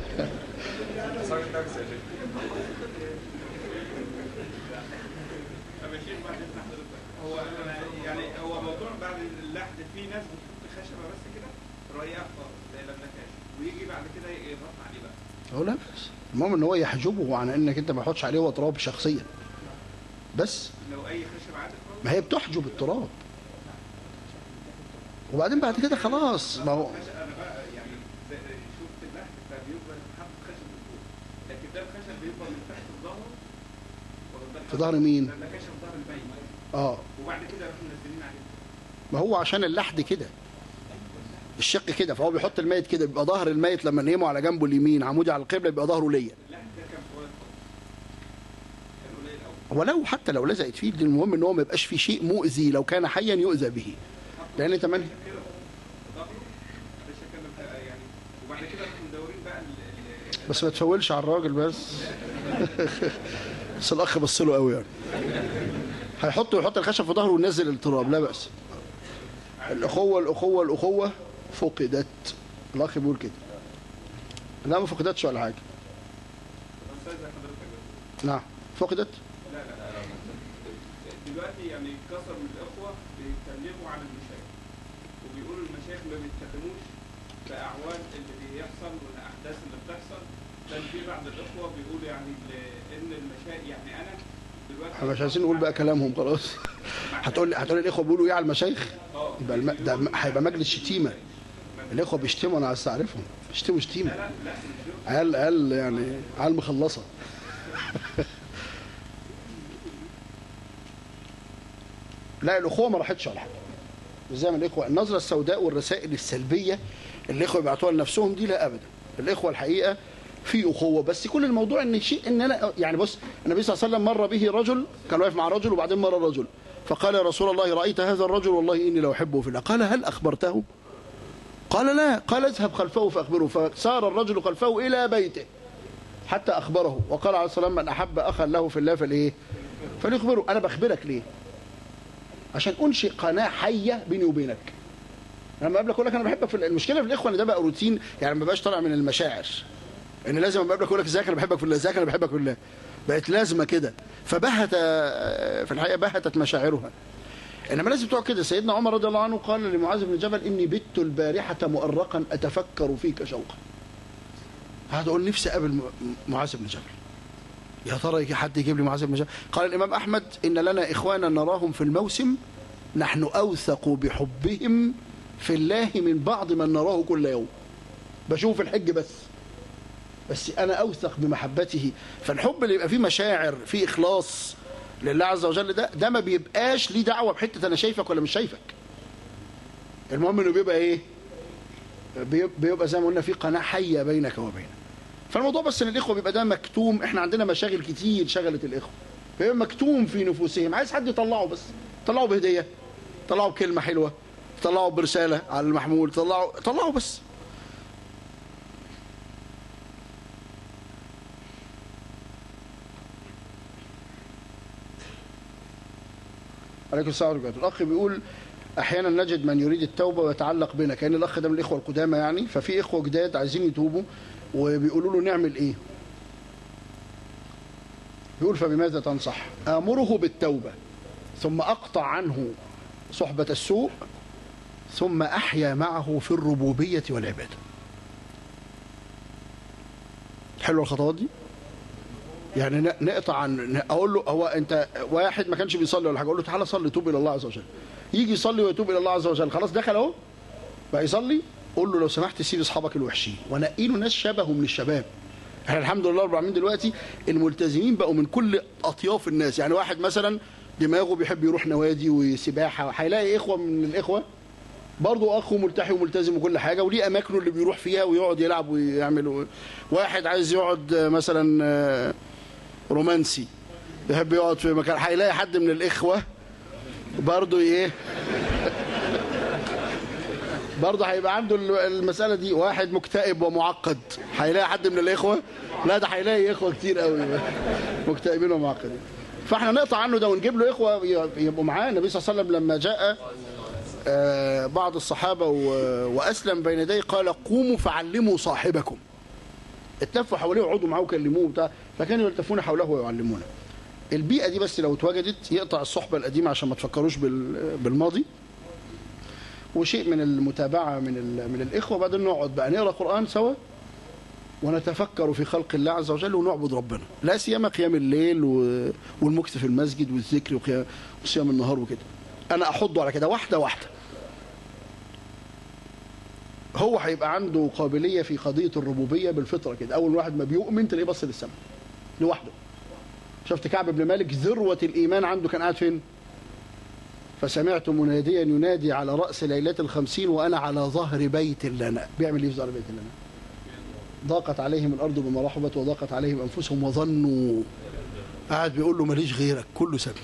هو أنا- يعني هو موضوع بعد اللحد في ناس بتحط خشبه بس كده رقيقه خالص زي النكاش ويجي بعد كده يضغط عليه بقى هو لا بس المهم ان هو يحجبه عن انك انت ما تحطش عليه هو تراب شخصيا بس لو اي خشب عادي خالص ما هي بتحجب التراب وبعدين بعد كده خلاص ما هو خشب انا بقى يعني زي شفت اللحد فبيفضل حاطط خشب من فوق لكن ده الخشب بيفضل من تحت الظهر واخد بالك؟ في ظهر مين؟ ده النكاش في ظهر البيت اه وبعد كده يروحوا منزلين عليه ما هو عشان اللحد كده الشق كده فهو بيحط الميت كده بيبقى ظهر الميت لما نيمه على جنبه اليمين عمودي على القبله بيبقى ظهره ليا اللحد ده كان فوائد خالص كان قليل قوي ولو حتى لو لزقت فيه المهم ان هو ما يبقاش فيه شيء مؤذي لو كان حيا يؤذى به لان انت من ظهره ده شكل يعني وبعد كده يروحوا مدورين بقى ال- ال- بس ما تفولش على الراجل بس بس الاخ بص له قوي يعني هيحط يحط الخشب في ظهره وينزل التراب لا باس الاخوه الاخوه الاخوه فقدت الاخ بيقول كده لا ما فقدتش ولا حاجه استاذ حضرتك بس نعم فقدت لا لا دلوقتي يعني كثر من الاخوه بيتكلموا عن المشايخ وبيقولوا المشايخ ما بيتكلموش في اعوان اللي بيحصل والاحداث اللي بتحصل بل في بعض الاخوه بيقولوا يعني ل- ان المشايخ يعني انا دلوقتي احنا مش عايزين نقول بقى كلامهم خلاص هتقول لي هتقول لي الاخوه بيقولوا ايه على المشايخ اه يبقى الم... ده م- هيبقى مجلس شتيمه الاخوه بيشتموا انا عايز اعرفهم بيشتموا شتيمه لا لا مش عيال عيال يعني عيال مخلصه لا الاخوه ما راحتش على حاجه مش زي ما الاخوه النظره السوداء والرسائل السلبيه اللي الاخوه بيبعتوها لنفسهم دي لا ابدا الاخوه الحقيقه في اخوه بس كل الموضوع ان شيء ان انا يعني بص النبي صلى الله عليه وسلم مر به رجل كان واقف مع رجل وبعدين مر رجل فقال يا رسول الله رايت هذا الرجل والله اني لاحبه في الله قال هل اخبرته قال لا قال اذهب خلفه فاخبره فسار الرجل خلفه الى بيته حتى اخبره وقال عليه الصلاه والسلام من احب اخا له في الله فالايه فليخبره انا بخبرك ليه عشان انشئ قناه حيه بيني وبينك لما اقابلك اقول لك انا بحبك في الله. المشكله في الاخوه ان ده بقى روتين يعني ما بقاش طالع من المشاعر ان لازم لما اقابلك اقول لك ازيك انا بحبك في الله ازيك انا بحبك في الله بقت لازمه كده فبهت في الحقيقه بهتت مشاعرها انما لازم تقعد كده سيدنا عمر رضي الله عنه قال لمعاذ بن جبل اني بت البارحه مؤرقا اتفكر فيك شوقا هذا اقول نفسي اقابل م- معاذ بن جبل يا ترى يجي حد يجيب لي معاذ بن جبل قال الامام احمد ان لنا اخوانا نراهم في الموسم نحن اوثق بحبهم في الله من بعض من نراه كل يوم بشوف الحج بس بس انا اوثق بمحبته فالحب اللي يبقى فيه مشاعر فيه اخلاص لله عز وجل ده ده ما بيبقاش ليه دعوه بحته انا شايفك ولا مش شايفك المهم انه بيبقى ايه بيب- بيبقى زي ما قلنا في قناه حيه بينك وبينه فالموضوع بس ان الاخوه بيبقى ده مكتوم احنا عندنا مشاغل كتير شغلت الاخوه بيبقى مكتوم في نفوسهم عايز حد يطلعه بس طلعه بهديه طلعه بكلمه حلوه طلعه برساله على المحمول طلعه طلعه بس عليكم السلام ورحمه الله الاخ بيقول احيانا نجد من يريد التوبه ويتعلق بنا كان الاخ ده من الاخوه القدامى يعني ففي اخوه جداد عايزين يتوبوا وبيقولوا له نعمل ايه بيقول فبماذا تنصح امره بالتوبه ثم اقطع عنه صحبه السوء ثم احيا معه في الربوبيه والعباده حلوه الخطوات دي يعني ن- نقطع عن ن- اقول له هو انت واحد ما كانش بيصلي ولا حاجه اقول له تعالى صلي توب الى الله عز وجل يجي يصلي ويتوب الى الله عز وجل خلاص دخل اهو بقى يصلي قول له لو سمحت سيب اصحابك الوحشين ونقي له ناس شبهه من الشباب احنا الحمد لله رب العالمين دلوقتي الملتزمين بقوا من كل اطياف الناس يعني واحد مثلا دماغه بيحب يروح نوادي وسباحه هيلاقي اخوه من الاخوه برضه اخو ملتحي وملتزم وكل حاجه وليه اماكنه اللي بيروح فيها ويقعد يلعب ويعمل واحد عايز يقعد آه، مثلا آه، رومانسي يحب يقعد في مكان هيلاقي حد من الاخوه برضه ايه برضه هيبقى عنده المساله دي واحد مكتئب ومعقد هيلاقي حد من الاخوه لا ده هيلاقي اخوه كتير قوي مكتئبين ومعقدين فاحنا نقطع عنه ده ونجيب له اخوه يبقوا معاه النبي صلى الله عليه وسلم لما جاء آه، بعض الصحابه و- واسلم بين يديه قال قوموا فعلموا صاحبكم اتلفوا حواليه وقعدوا معاه وكلموه وبتاع فكانوا يلتفون حوله ويعلمونه البيئه دي بس لو اتوجدت يقطع الصحبه القديمه عشان ما تفكروش بال- بالماضي وشيء من المتابعه من ال- من الاخوه وبعدين نقعد بقى نقرا قران سوا ونتفكر في خلق الله عز وجل ونعبد ربنا لا سيما قيام الليل و- والمكث في المسجد والذكر وقيام- وصيام النهار وكده انا احضه على كده واحده واحده هو هيبقى عنده قابليه في قضيه الربوبيه بالفطره كده اول واحد ما بيؤمن تلاقيه بص للسماء لوحده شفت كعب بن مالك ذروه الايمان عنده كان قاعد فين فسمعت مناديا ينادي على راس ليله الخمسين وانا على ظهر بيت لنا بيعمل ايه في ظهر بيت لنا ضاقت عليهم الارض بما رحبت وضاقت عليهم انفسهم وظنوا قاعد بيقول له ماليش غيرك كله سابني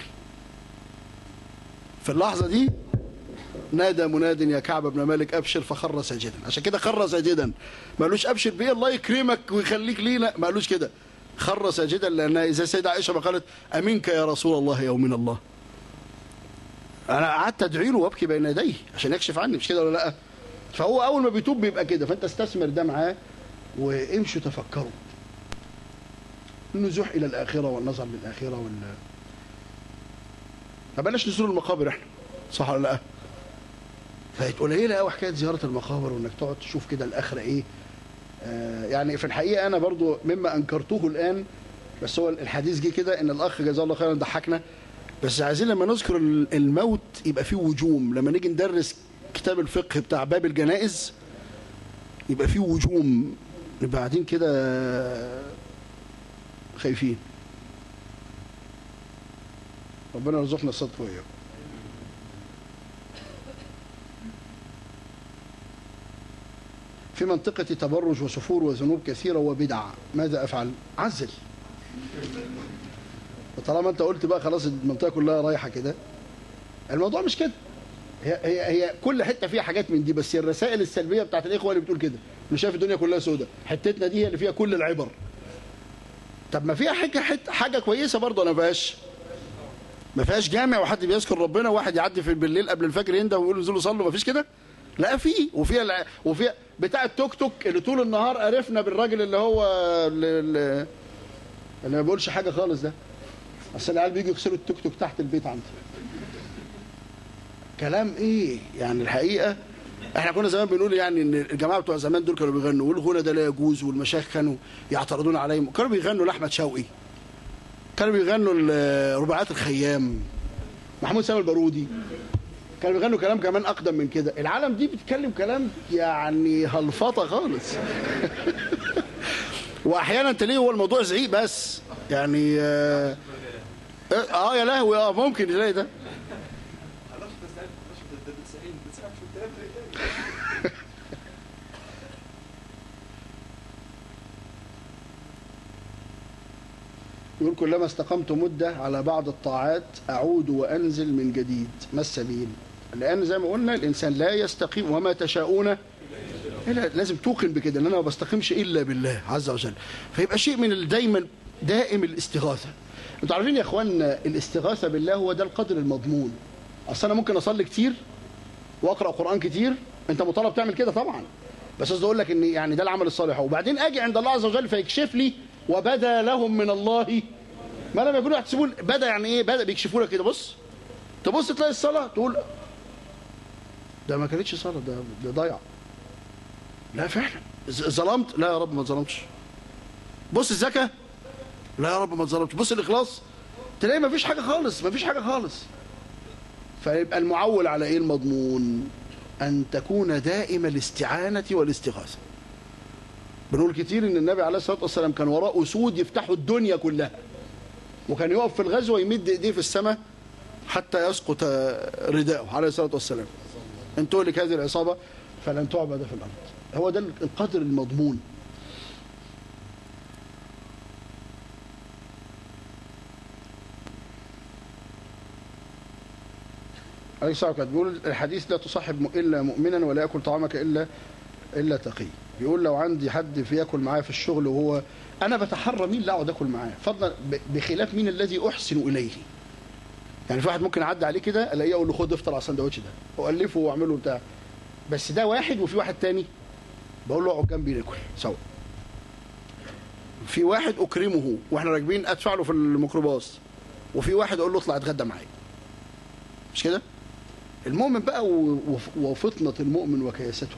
في اللحظه دي نادى مناد يا كعب بن مالك ابشر فخر ساجدا عشان كده خر ساجدا ما قالوش ابشر بيه الله يكرمك ويخليك لينا ما قالوش كده خر ساجدا لان اذا السيده عائشه ما قالت امنك يا رسول الله يا من الله انا قعدت ادعي له وابكي بين يديه عشان يكشف عني مش كده ولا لا فهو اول ما بيتوب بيبقى كده فانت استثمر ده معاه وامشوا تفكروا النزوح الى الاخره والنظر للاخره وال ما بلاش نزور المقابر احنا صح ولا لا بقت قليله قوي حكايه زياره المقابر وانك تقعد تشوف كده الاخره ايه آه يعني في الحقيقه انا برضو مما انكرته الان بس هو الحديث جه كده ان الاخ جزاه الله خيرا ضحكنا بس عايزين لما نذكر الموت يبقى فيه وجوم لما نيجي ندرس كتاب الفقه بتاع باب الجنائز يبقى فيه وجوم نبقى قاعدين كده خايفين ربنا يرزقنا الصدق وإياكم في منطقة تبرج وسفور وذنوب كثيرة وبدع ماذا أفعل؟ عزل وطالما أنت قلت بقى خلاص المنطقة كلها رايحة كده الموضوع مش كده هي, هي, هي كل حتة فيها حاجات من دي بس الرسائل السلبية بتاعت الإخوة اللي بتقول كده اللي شايف الدنيا كلها سودة حتتنا دي هي اللي فيها كل العبر طب ما فيها حاجة, حاجة, حاجة كويسة برضه أنا ما فيهاش ما فيهاش جامع وحد بيذكر ربنا وواحد يعدي في بالليل قبل الفجر ينده ويقول انزلوا صلوا ما فيش كده لا في وفيها الع... وفيها بتاع التوك توك اللي طول النهار قرفنا بالراجل اللي هو اللي, اللي ما بيقولش حاجه خالص ده اصل العيال بيجوا يكسروا التوك توك تحت البيت عندي كلام ايه يعني الحقيقه احنا كنا زمان بنقول يعني ان الجماعه بتوع زمان دول كانوا بيغنوا والغنى ده لا يجوز والمشايخ كانوا يعترضون عليهم كانوا بيغنوا لاحمد شوقي كانوا بيغنوا رباعيات الخيام محمود سامي البارودي كانوا بيغنوا كلام كمان اقدم من كده العالم دي بتتكلم كلام يعني هلفطه خالص واحيانا تلاقيه هو الموضوع زعيق بس يعني اه, آه يا لهوي اه ممكن تلاقي ده يقول كلما استقمت مدة على بعض الطاعات أعود وأنزل من جديد ما السبيل لأن زي ما قلنا الإنسان لا يستقيم وما تشاءون إلا لازم توقن بكده ان انا ما بستقيمش الا بالله عز وجل فيبقى شيء من دايما دائم الاستغاثه انتوا عارفين يا اخوانا الاستغاثه بالله هو ده القدر المضمون اصل انا ممكن اصلي كتير واقرا قران كتير انت مطالب تعمل كده طبعا بس قصدي اقول لك ان يعني ده العمل الصالح وبعدين اجي عند الله عز وجل فيكشف لي وبدا لهم من الله ما لم يكونوا يحتسبون بدا يعني ايه بدا بيكشفوا لك كده بص تبص تلاقي الصلاه تقول ده ما كانتش صلاه ده ده ضيع لا فعلا ظلمت لا يا رب ما ظلمتش بص الزكاه لا يا رب ما ظلمتش بص الاخلاص تلاقي ما فيش حاجه خالص ما فيش حاجه خالص فيبقى المعول على ايه المضمون ان تكون دائم الاستعانه والاستغاثه بنقول كتير ان النبي عليه الصلاه والسلام كان وراء اسود يفتحوا الدنيا كلها وكان يقف في الغزوه يمد ايديه في السماء حتى يسقط رداءه عليه الصلاه والسلام ان تهلك هذه العصابه فلن تعبد في الارض هو ده القدر المضمون عليه الصلاه والسلام بيقول الحديث لا تصاحب الا مؤمنا ولا ياكل طعامك الا الا تقي بيقول لو عندي حد في ياكل معايا في الشغل وهو انا بتحرى مين اللي اقعد اكل معاه فضلا بخلاف مين الذي احسن اليه يعني في واحد ممكن اعدي عليه كده الاقيه اقول له خد افطر على السندوتش ده والفه واعمله بتاع بس ده واحد وفي واحد تاني بقول له اقعد جنبي ناكل سوا في واحد اكرمه واحنا راكبين ادفع له في الميكروباص وفي واحد اقول له اطلع اتغدى معايا مش كده المؤمن بقى وفطنه المؤمن وكياسته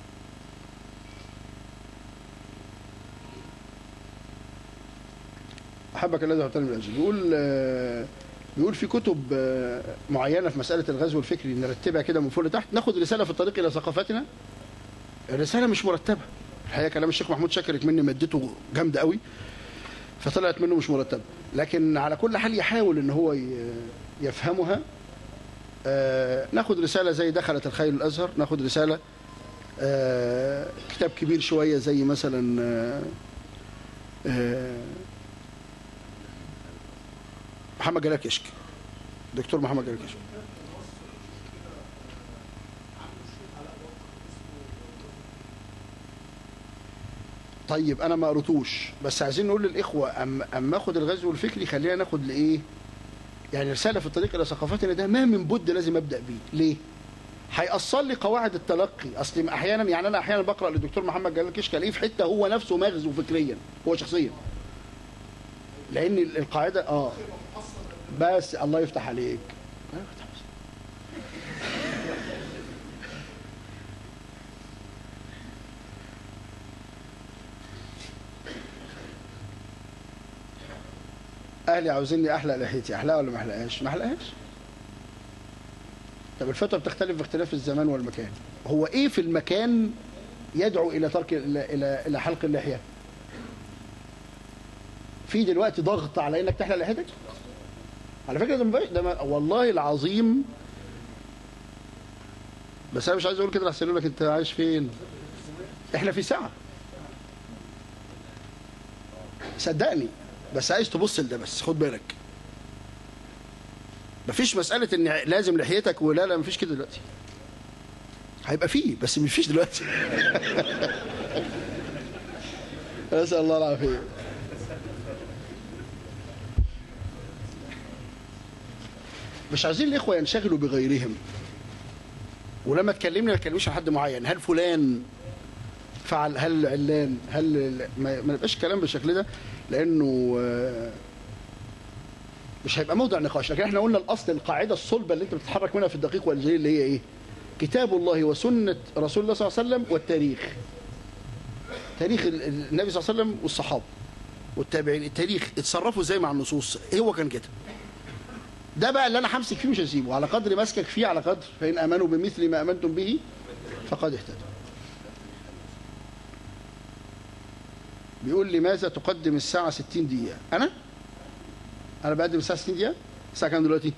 احبك الذي اعطاني من اجل بيقول بيقول في كتب معينه في مساله الغزو الفكري نرتبها كده من فوق لتحت ناخد رساله في الطريق الى ثقافتنا الرساله مش مرتبه الحقيقه كلام الشيخ محمود شاكر مني مادته جامده قوي فطلعت منه مش مرتبه لكن على كل حال يحاول ان هو يفهمها ناخد رساله زي دخلت الخيل الازهر ناخد رساله كتاب كبير شويه زي مثلا محمد جلال كشك دكتور محمد جلال كشك طيب انا ما قريتوش بس عايزين نقول للاخوه اما أم اخد الغزو الفكري خلينا ناخد لايه يعني رساله في الطريق الى ثقافتنا ده ما من بد لازم ابدا بيه ليه هيأصل لي قواعد التلقي اصل احيانا يعني انا احيانا بقرا للدكتور محمد جلال كشك الاقيه في حته هو نفسه مغزو فكريا هو شخصيا لان القاعده اه بس الله يفتح عليك اهلي عاوزيني احلق لحيتي احلقها ولا ما احلقهاش ما احلقهاش طب الفتوى بتختلف باختلاف الزمان والمكان هو ايه في المكان يدعو الى ترك الى الى, إلى حلق اللحيه في دلوقتي ضغط على انك تحلق لحيتك على فكره ده, مبقى- ده ما- والله العظيم بس انا مش عايز اقول كده لحسن يقول لك انت عايش فين احنا في ساعه صدقني بس عايز تبص لده بس خد بالك مفيش مسألة ان لازم لحيتك ولا لا مفيش كده دلوقتي هيبقى فيه بس مفيش دلوقتي نسأل الله العافية مش عايزين الإخوة ينشغلوا بغيرهم ولما تكلمني ما تكلموش عن حد معين هل فلان فعل هل علان هل ما ما يبقاش كلام بالشكل ده لانه آه، مش هيبقى موضع نقاش لكن احنا قلنا الاصل القاعده الصلبه اللي انت بتتحرك منها في الدقيق والجليل اللي هي ايه كتاب الله وسنه رسول الله صلى الله عليه وسلم والتاريخ تاريخ ال- ال- النبي صلى الله عليه وسلم والصحابه والتابعين التاريخ اتصرفوا ازاي مع النصوص هو كان كده ده بقى اللي انا همسك فيه مش هسيبه على قدر مسكك فيه على قدر فان امنوا بمثل ما امنتم به فقد اهتدوا بيقول لي ماذا تقدم الساعة 60 دقيقة أنا؟ أنا بقدم الساعة 60 دقيقة؟ الساعة كام دلوقتي؟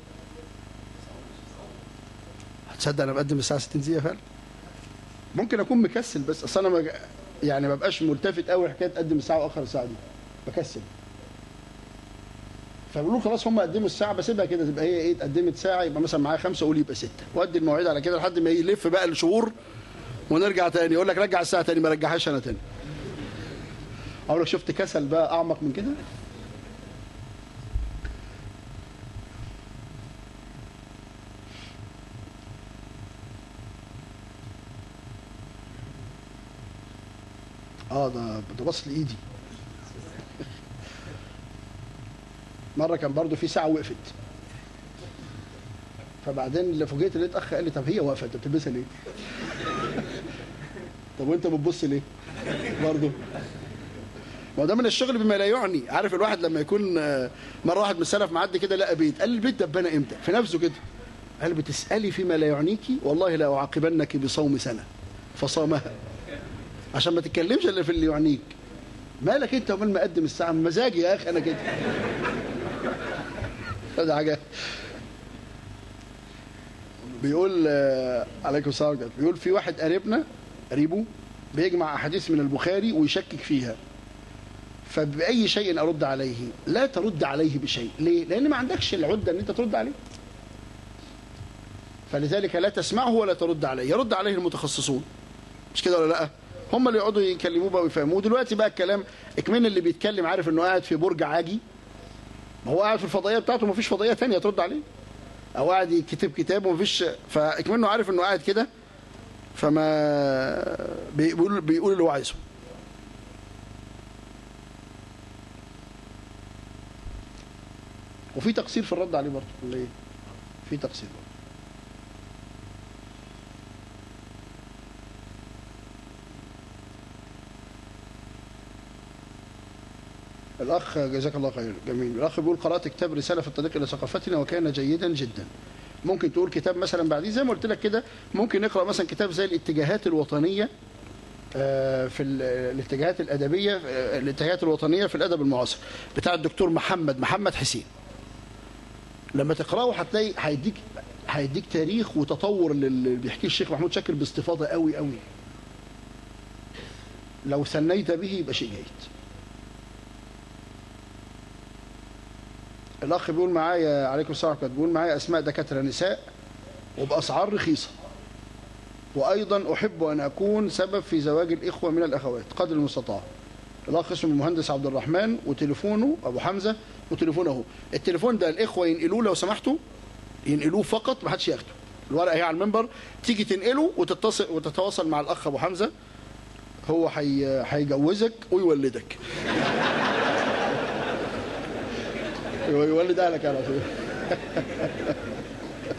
هتصدق أنا بقدم الساعة 60 دقيقة فعلا؟ ممكن أكون مكسل بس أصل أنا ما ج- يعني ما بقاش ملتفت قوي حكاية تقدم الساعة وآخر الساعة دي بكسل فبيقولوا خلاص هم قدموا الساعة بسيبها كده تبقى هي إيه اتقدمت ساعة يبقى مثلا معايا خمسة أقول يبقى ستة وأدي المواعيد على كده لحد ما يلف بقى الشهور ونرجع تاني يقول لك رجع الساعة تاني ما رجعهاش أنا تاني اقول لك شفت كسل بقى اعمق من كده اه ده ده بص لايدي مره كان برضو في ساعه وقفت فبعدين اللي فوجئت لقيت اخ قال لي طب هي واقفه انت بتلبسها ليه؟ طب وانت بتبص ليه؟ برضه ما هو ده من الشغل بما لا يعني عارف الواحد لما يكون آه، مره واحد من السلف معدي كده لقى بيت قال البيت ده اتبنى امتى في نفسه كده قال بتسالي فيما لا يعنيكي والله لا اعاقبنك بصوم سنه فصامها عشان ما تتكلمش الا في اللي يعنيك مالك انت ومال مقدم الساعه مزاجي يا اخي انا كده هذا حاجه بيقول آه، عليكم السلام ورحمة الله. بيقول في واحد قريبنا قريبه بيجمع احاديث من البخاري ويشكك فيها فبأي شيء أرد عليه لا ترد عليه بشيء ليه؟ لأن ما عندكش العدة أن أنت ترد عليه فلذلك لا تسمعه ولا ترد عليه يرد عليه المتخصصون مش كده ولا لا هم اللي يقعدوا يكلموه بقى ويفهموه دلوقتي بقى الكلام اكمن اللي بيتكلم عارف انه قاعد في برج عاجي ما هو قاعد في الفضائيه بتاعته ما فيش فضائيه ثانيه ترد عليه او قاعد يكتب كتاب وما فيش فاكمنه عارف انه قاعد كده فما بيقول بيقول اللي هو عايزه وفي تقصير في الرد عليه برضه ولا ايه؟ في تقصير برضه الأخ جزاك الله خير جميل الأخ بيقول قرأت كتاب رسالة في الطريق إلى ثقافتنا وكان جيدا جدا ممكن تقول كتاب مثلا بعديه زي ما قلت لك كده ممكن نقرأ مثلا كتاب زي الاتجاهات الوطنية آه، في ال- الاتجاهات الأدبية آه، الاتجاهات الوطنية في الأدب المعاصر بتاع الدكتور محمد محمد حسين لما تقرأه هتلاقي هيديك هيديك تاريخ وتطور اللي بيحكيه الشيخ محمود شاكر باستفاضة قوي قوي لو ثنيت به يبقى شيء جيد الاخ بيقول معايا عليكم السلام ورحمه الله بيقول معايا اسماء دكاتره نساء وباسعار رخيصه وايضا احب ان اكون سبب في زواج الاخوه من الاخوات قدر المستطاع الاخ اسمه المهندس عبد الرحمن وتليفونه ابو حمزه وتليفونه اهو التليفون ده الاخوه ينقلوه لو سمحتوا ينقلوه فقط ما حدش ياخده الورقه هي على المنبر تيجي تنقله وتتصل وتتواصل مع الاخ ابو حمزه هو حي... هيجوزك ويولدك يولد اهلك على طول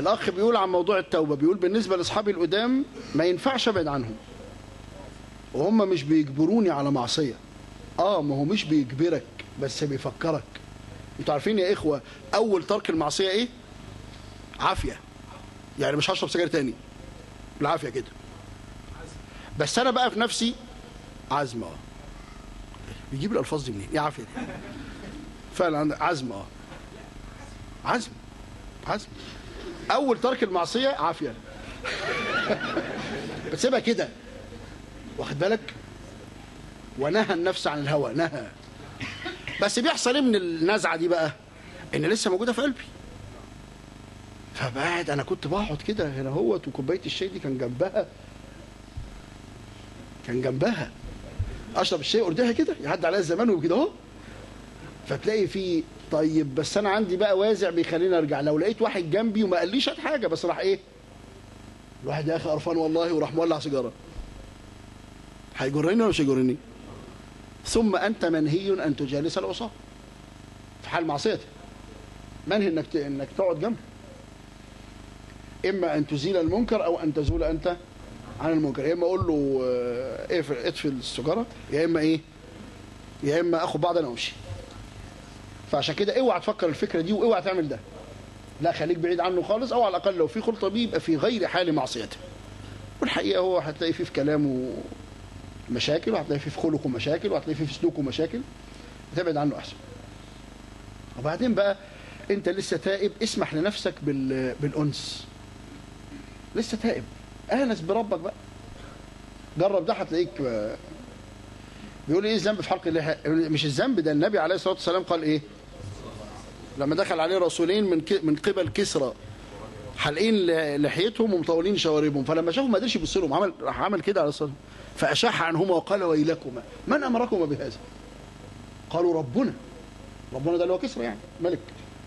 الأخ بيقول عن موضوع التوبة بيقول بالنسبة لأصحابي القدام ما ينفعش أبعد عنهم وهم مش بيجبروني على معصية آه ما هو مش بيجبرك بس بيفكرك انتوا عارفين يا إخوة أول ترك المعصية إيه؟ عافية يعني مش هشرب سجاير تاني بالعافية كده بس أنا بقى في نفسي عزم اه بيجيب الألفاظ دي منين؟ إيه عافية دي؟ فعلا عزم اه عزم عزم اول ترك المعصيه عافيه بتسيبها كده واخد بالك ونهى النفس عن الهوى نهى بس بيحصل ايه من النزعه دي بقى ان لسه موجوده في قلبي فبعد انا كنت بقعد كده هنا هوت وكوبايه الشاي دي كان جنبها كان جنبها اشرب الشاي اردها كده يعدي عليا الزمان وكده اهو فتلاقي في طيب بس انا عندي بقى وازع بيخليني ارجع لو لقيت واحد جنبي وما قاليش هات حاجه بس راح ايه الواحد يا اخي قرفان والله وراح مولع سيجاره هيجرني ولا مش هيجرني ثم انت منهي ان تجالس العصاه في حال معصيته منهي انك ت- انك تقعد جنبه اما ان تزيل المنكر او ان تزول انت عن المنكر يا اما اقول له آه، اقفل اطفي السيجاره يا اما ايه يا اما اخد بعض انا وامشي فعشان كده اوعى تفكر الفكره دي واوعى تعمل ده لا خليك بعيد عنه خالص او على الاقل لو في خلطه بيه يبقى في غير حال معصيته والحقيقه هو هتلاقي فيه في كلامه مشاكل وهتلاقي فيه في خلقه مشاكل وهتلاقي فيه في سلوكه مشاكل تبعد عنه احسن وبعدين بقى انت لسه تائب اسمح لنفسك بال... بالانس لسه تائب انس بربك بقى جرب ده هتلاقيك آه، بيقول ايه الذنب في حلق اللحى مش الذنب ده النبي عليه الصلاه والسلام قال ايه لما دخل عليه رسولين من ك... من قبل كسرى حالقين ل- لحيتهم ومطولين شواربهم فلما شافوا ما قدرش يبص لهم عمل راح عمل كده على الصلاه فاشاح عنهما وقال ويلكما من امركما بهذا قالوا ربنا ربنا ده اللي هو كسرى يعني ملك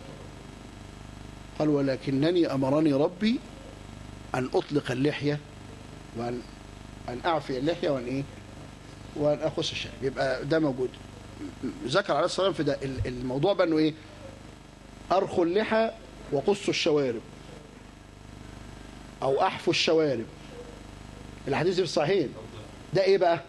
قال ولكنني امرني ربي ان اطلق اللحيه وان ان اعفي اللحيه وان ايه وان اخص الشارب يبقى ده موجود ذكر عليه الصلاه والسلام في ده ال- الموضوع بقى انه ايه ارخوا اللحى وقصوا الشوارب او احفوا الشوارب الحديث في الصحيحين ده ايه بقى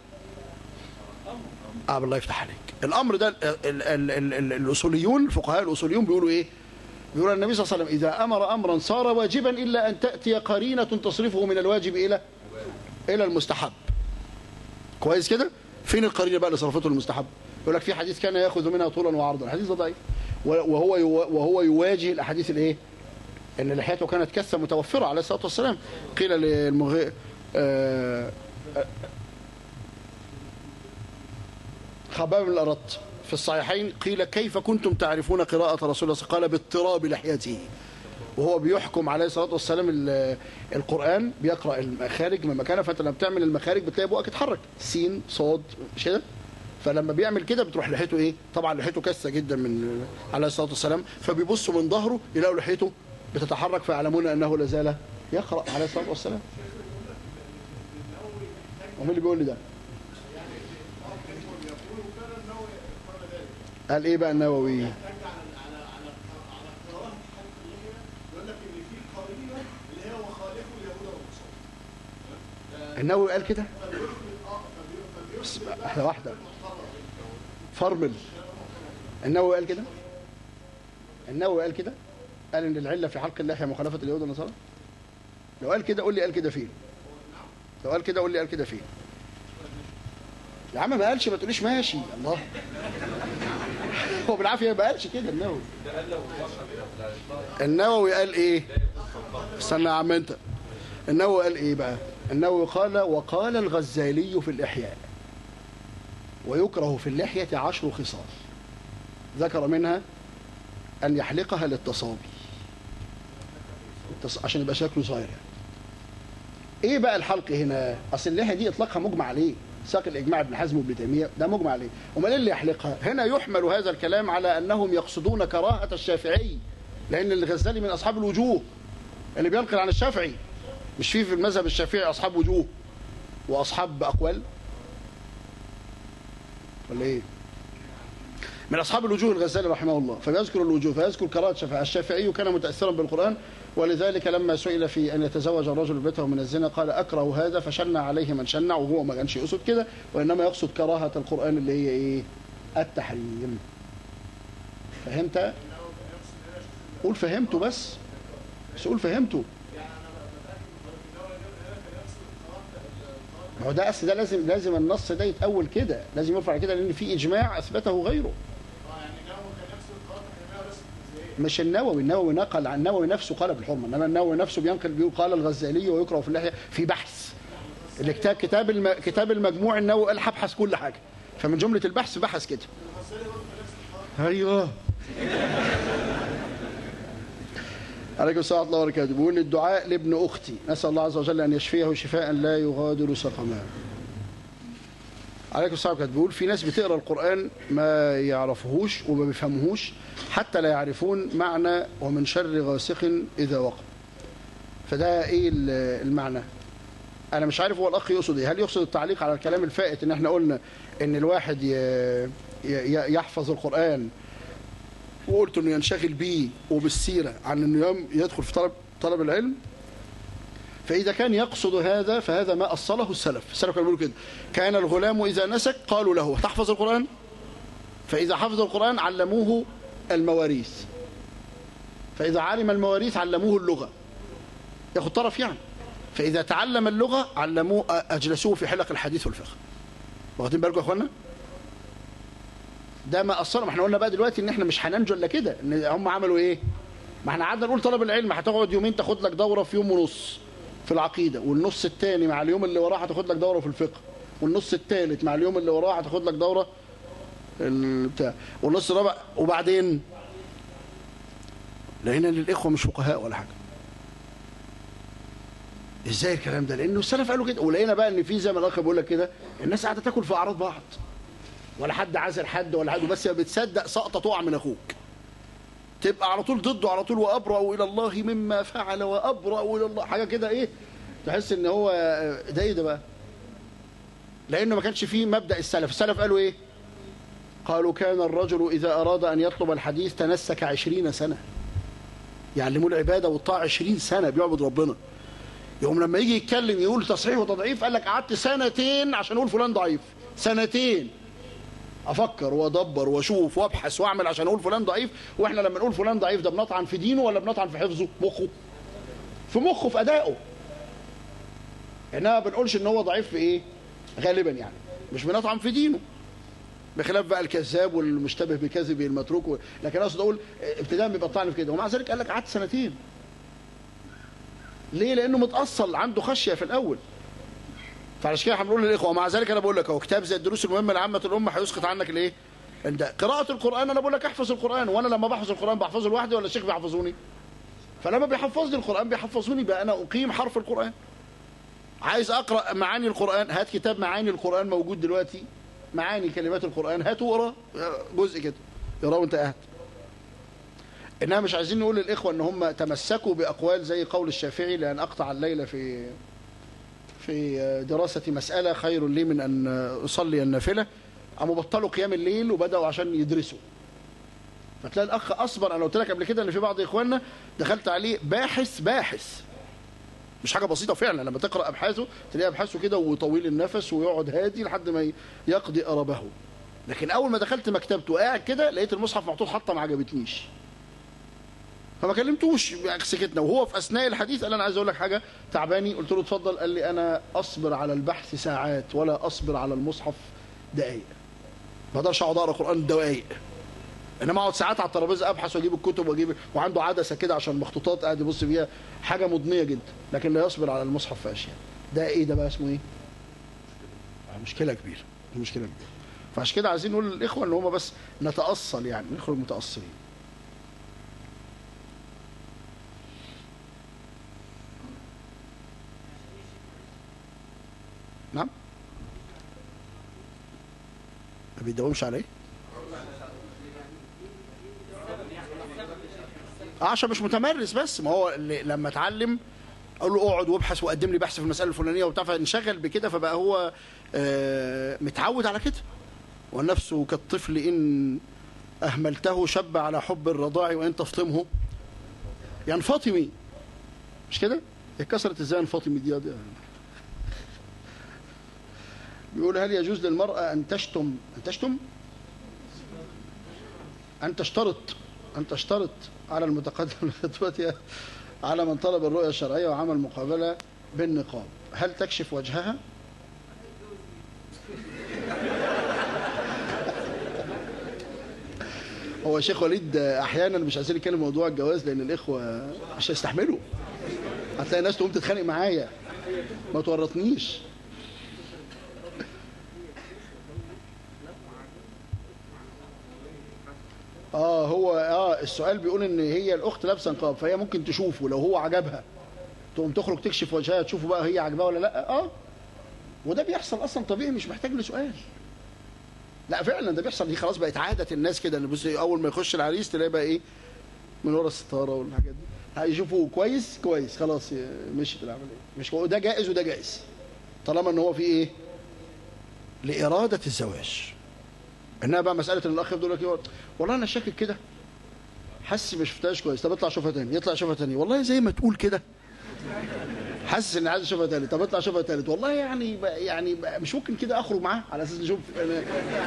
اه الله يفتح عليك الامر ده ال ال ال ال ال الاصوليون الفقهاء الاصوليون بيقولوا ايه بيقول النبي صلى الله عليه وسلم اذا امر امرا صار واجبا الا ان تاتي قرينه تصرفه من الواجب الى الى المستحب كويس كده فين القرينه بقى اللي صرفته المستحب يقول لك في حديث كان ياخذ منها طولا وعرضا الحديث ده ضعيف وهو يو- وهو يواجه الاحاديث الايه ان لحيته كانت كثه متوفره عليه الصلاه والسلام قيل للمغي آه، آه، خباب بن الأرط في الصحيحين قيل كيف كنتم تعرفون قراءة رسول الله صلى الله عليه وسلم قال باضطراب لحيته وهو بيحكم عليه الصلاة والسلام ال- القرآن بيقرأ المخارج من مكانها فأنت لما بتعمل المخارج بتلاقي بقك اتحرك سين صاد مش كده فلما بيعمل كده بتروح لحيته ايه طبعا لحيته كثه جدا من عليه الصلاه والسلام فبيبصوا من ظهره يلاقوا لحيته بتتحرك فيعلمون انه لازال يقرا عليه الصلاه والسلام ومين اللي بيقول لي ده قال ايه بقى النووي النووي قال كده بس واحده واحده فرمل النووي قال كده النووي قال كده قال ان العله في حلق اللحيه مخالفه اليهود والنصارى لو قال كده قول لي قال كده فين لو قال كده قول لي قال كده فين يا عم ما قالش ما تقوليش ماشي الله هو بالعافيه ما قالش كده النووي النووي قال ايه استنى يا عم انت النووي قال ايه بقى النووي قال وقال الغزالي في الاحياء ويكره في اللحيه عشر خصال ذكر منها ان يحلقها للتصابي التص- عشان يبقى شكله صغير يعني ايه بقى الحلق هنا اصل اللحيه دي اطلاقها مجمع عليه ساق الاجماع ابن حزم وابن تيميه ده مجمع عليه امال ايه اللي يحلقها هنا يحمل هذا الكلام على انهم يقصدون كراهه الشافعي لان الغزالي من اصحاب الوجوه اللي بينقل عن الشافعي مش في في المذهب الشافعي اصحاب وجوه واصحاب اقوال ولا ايه من اصحاب الوجوه الغزالي رحمه الله فبيذكر الوجوه فيذكر كراهه الشافعي الشافعي كان متاثرا بالقران ولذلك لما سئل في أن يتزوج الرجل بيته من الزنا قال أكره هذا فشنع عليه من شنع وهو ما كانش يقصد كده وإنما يقصد كراهة القرآن اللي هي إيه التحريم فهمت قول فهمته بس بس قول فهمته ما هو ده اصل ده لازم لازم النص ده يتأول كده لازم يرفع كده لان في اجماع اثبته غيره مش النووي النووي نقل عن النووي نفسه قال بالحرمه انما النووي نفسه بينقل بيقول قال الغزالي ويقرا في اللحيه في بحث الكتاب كتاب الم... كتاب المجموع النووي قال هبحث كل حاجه فمن جمله البحث بحث كده ايوه عليكم السلام ورحمه الله وبركاته بيقول الدعاء لابن اختي نسال الله عز وجل ان يشفيه شفاء لا يغادر سقما عليكم السلام ورحمه الله بيقول في ناس بتقرا القران ما يعرفوهوش وما بيفهموهوش حتى لا يعرفون معنى ومن شر غاسق اذا وقب فده ايه المعنى انا مش عارف هو الاخ يقصد ايه هل يقصد التعليق على الكلام الفائت ان احنا قلنا ان الواحد يحفظ القران وقلت انه ينشغل بيه وبالسيره عن انه يدخل في طلب طلب العلم فاذا كان يقصد هذا فهذا ما اصله السلف السلف كانوا بيقولوا كده كان الغلام اذا نسك قالوا له تحفظ القران فاذا حفظ القران علموه المواريث فاذا علم المواريث علموه اللغه ياخد طرف يعني فاذا تعلم اللغه علموه اجلسوه في حلق الحديث والفقه واخدين بالكم يا اخوانا ده ما اثر ما احنا قلنا بقى دلوقتي ان احنا مش هننجو الا كده ان هم عملوا ايه ما احنا قعدنا نقول طلب العلم هتقعد يومين تاخد لك دوره في يوم ونص في العقيده والنص الثاني مع اليوم اللي وراه هتاخد لك دوره في الفقه والنص الثالث مع اليوم اللي وراه هتاخد لك دوره البتاع والنص الرابع وبعدين لقينا ان الاخوه مش فقهاء ولا حاجه ازاي الكلام ده لانه السلف قالوا كده ولقينا بقى ان في زي ما الاخ بيقول لك كده الناس قاعده تاكل في اعراض بعض ولا حد عازل حد ولا حد بس بتصدق سقطه تقع من اخوك تبقى على طول ضده على طول وابرأ الى الله مما فعل وابرأ الى الله حاجه كده ايه تحس ان هو ده ايه ده بقى لانه ما كانش فيه مبدا السلف السلف قالوا ايه قالوا كان الرجل اذا اراد ان يطلب الحديث تنسك عشرين سنه يعلموا العباده والطاعه عشرين سنه بيعبد ربنا يوم لما يجي يتكلم يقول تصحيح وتضعيف قال لك قعدت سنتين عشان اقول فلان ضعيف سنتين افكر وادبر واشوف وابحث واعمل عشان اقول فلان ضعيف واحنا لما نقول فلان ضعيف ده بنطعن في دينه ولا بنطعن في حفظه مخه في مخه في ادائه انما ما بنقولش ان هو ضعيف في ايه غالبا يعني مش بنطعن في دينه بخلاف بقى الكذاب والمشتبه بكذبه المتروك و... لكن اقصد اقول ابتداء بيبقى الطعن في كده ومع ذلك قال لك قعدت سنتين ليه لانه متاصل عنده خشيه في الاول فعشان كده هنقول للاخوه ومع ذلك انا بقول لك اهو كتاب زي الدروس المهمه لعامه الامه هيسقط عنك الايه؟ انت قراءه القران انا بقول لك احفظ القران وانا لما بحفظ القران بحفظه لوحدي ولا الشيخ بيحفظوني؟ فلما بيحفظني القران بيحفظوني بقى انا اقيم حرف القران. عايز اقرا معاني القران هات كتاب معاني القران موجود دلوقتي معاني كلمات القران هات واقرا جزء كده اقراه وانت قاعد. انما مش عايزين نقول للاخوه ان هم تمسكوا باقوال زي قول الشافعي لان اقطع الليل في في دراسة مسألة خير لي من أن أصلي النافلة قاموا بطلوا قيام الليل وبدأوا عشان يدرسوا فتلاقي الأخ أصبر أنا قلت لك قبل كده إن في بعض إخواننا دخلت عليه باحث باحث مش حاجة بسيطة فعلا لما تقرأ أبحاثه تلاقي أبحاثه كده وطويل النفس ويقعد هادي لحد ما يقضي أربه لكن أول ما دخلت مكتبته قاعد كده لقيت المصحف محطوط حطة ما عجبتنيش فما كلمتوش يعني سكتنا وهو في اثناء الحديث قال انا عايز اقول لك حاجه تعباني قلت له اتفضل قال لي انا اصبر على البحث ساعات ولا اصبر على المصحف دقائق ما اقدرش اقعد اقرا قران دقائق انما اقعد ساعات على الترابيزه ابحث واجيب الكتب واجيب وعنده عدسه كده عشان مخطوطات قاعد يبص فيها حاجه مضنيه جدا لكن لا يصبر على المصحف في اشياء ده ايه ده بقى اسمه ايه؟ مشكله كبيره مشكله كبيره فعشان كده عايزين نقول للاخوه ان هم بس نتاصل يعني نخرج متاصلين نعم ما بيداومش عليه عشان مش متمرس بس ما هو اللي لما اتعلم اقول له اقعد وابحث وقدم لي بحث في المساله الفلانيه وبتاع فانشغل بكده فبقى هو آه متعود على كده والنفس كالطفل ان اهملته شب على حب الرضاع وان تفطمه ينفطمي مش كده اتكسرت ازاي أن فاطمه دي دي- بيقول هل يجوز للمرأة أن تشتم أن تشتم أن تشترط أن تشترط على المتقدم لخطبتها على من طلب الرؤية الشرعية وعمل مقابلة بالنقاب هل تكشف وجهها هو شيخ وليد احيانا مش عايزين نتكلم موضوع الجواز لان الاخوه مش هيستحملوا هتلاقي ناس تقوم تتخانق معايا ما تورطنيش اه هو اه السؤال بيقول ان هي الاخت لابسه نقاب فهي ممكن تشوفه لو هو عجبها تقوم تخرج تكشف وجهها تشوفه بقى هي عجبها ولا لا اه وده بيحصل اصلا طبيعي مش محتاج لسؤال لا فعلا ده بيحصل دي خلاص بقت عاده الناس كده اللي بص اول ما يخش العريس تلاقي بقى ايه من ورا الستاره والحاجات دي هيشوفوا كويس كويس خلاص ي- مشيت العمليه مش كو- ده جائز وده جائز طالما ان هو في ايه لاراده الزواج انها بقى مساله ان الاخ يفضل يقول لك إيه، والله انا شاكك كده حاسس ما شفتهاش كويس طب اطلع شوفها تاني يطلع شوفها تاني والله زي ما تقول كده حاسس اني عايز اشوفها تالت طب اطلع اشوفها تالت والله يعني بقى- يعني بقى مش ممكن كده اخرج معاه على اساس نشوف أنا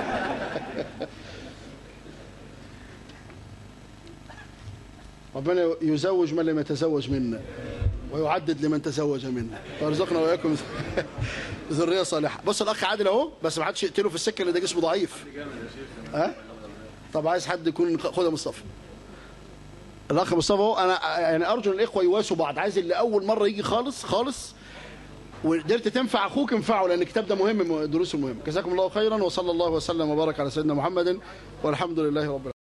ربنا يزوج من لم يتزوج منا ويعدد لمن تزوج منا ويرزقنا واياكم ذريه صالحه بص الاخ عادل اهو بس ما حدش يقتله في السكه اللي ده جسمه ضعيف ها طب عايز حد يكون خدها مصطفى الاخ مصطفى اهو انا يعني ارجو ان الاخوه يواسوا بعض عايز اللي اول مره يجي خالص خالص وقدرت تنفع اخوك انفعه لان الكتاب ده مهم من الدروس المهمه جزاكم الله خيرا وصلى الله وسلم وبارك على سيدنا محمد والحمد لله رب العالمين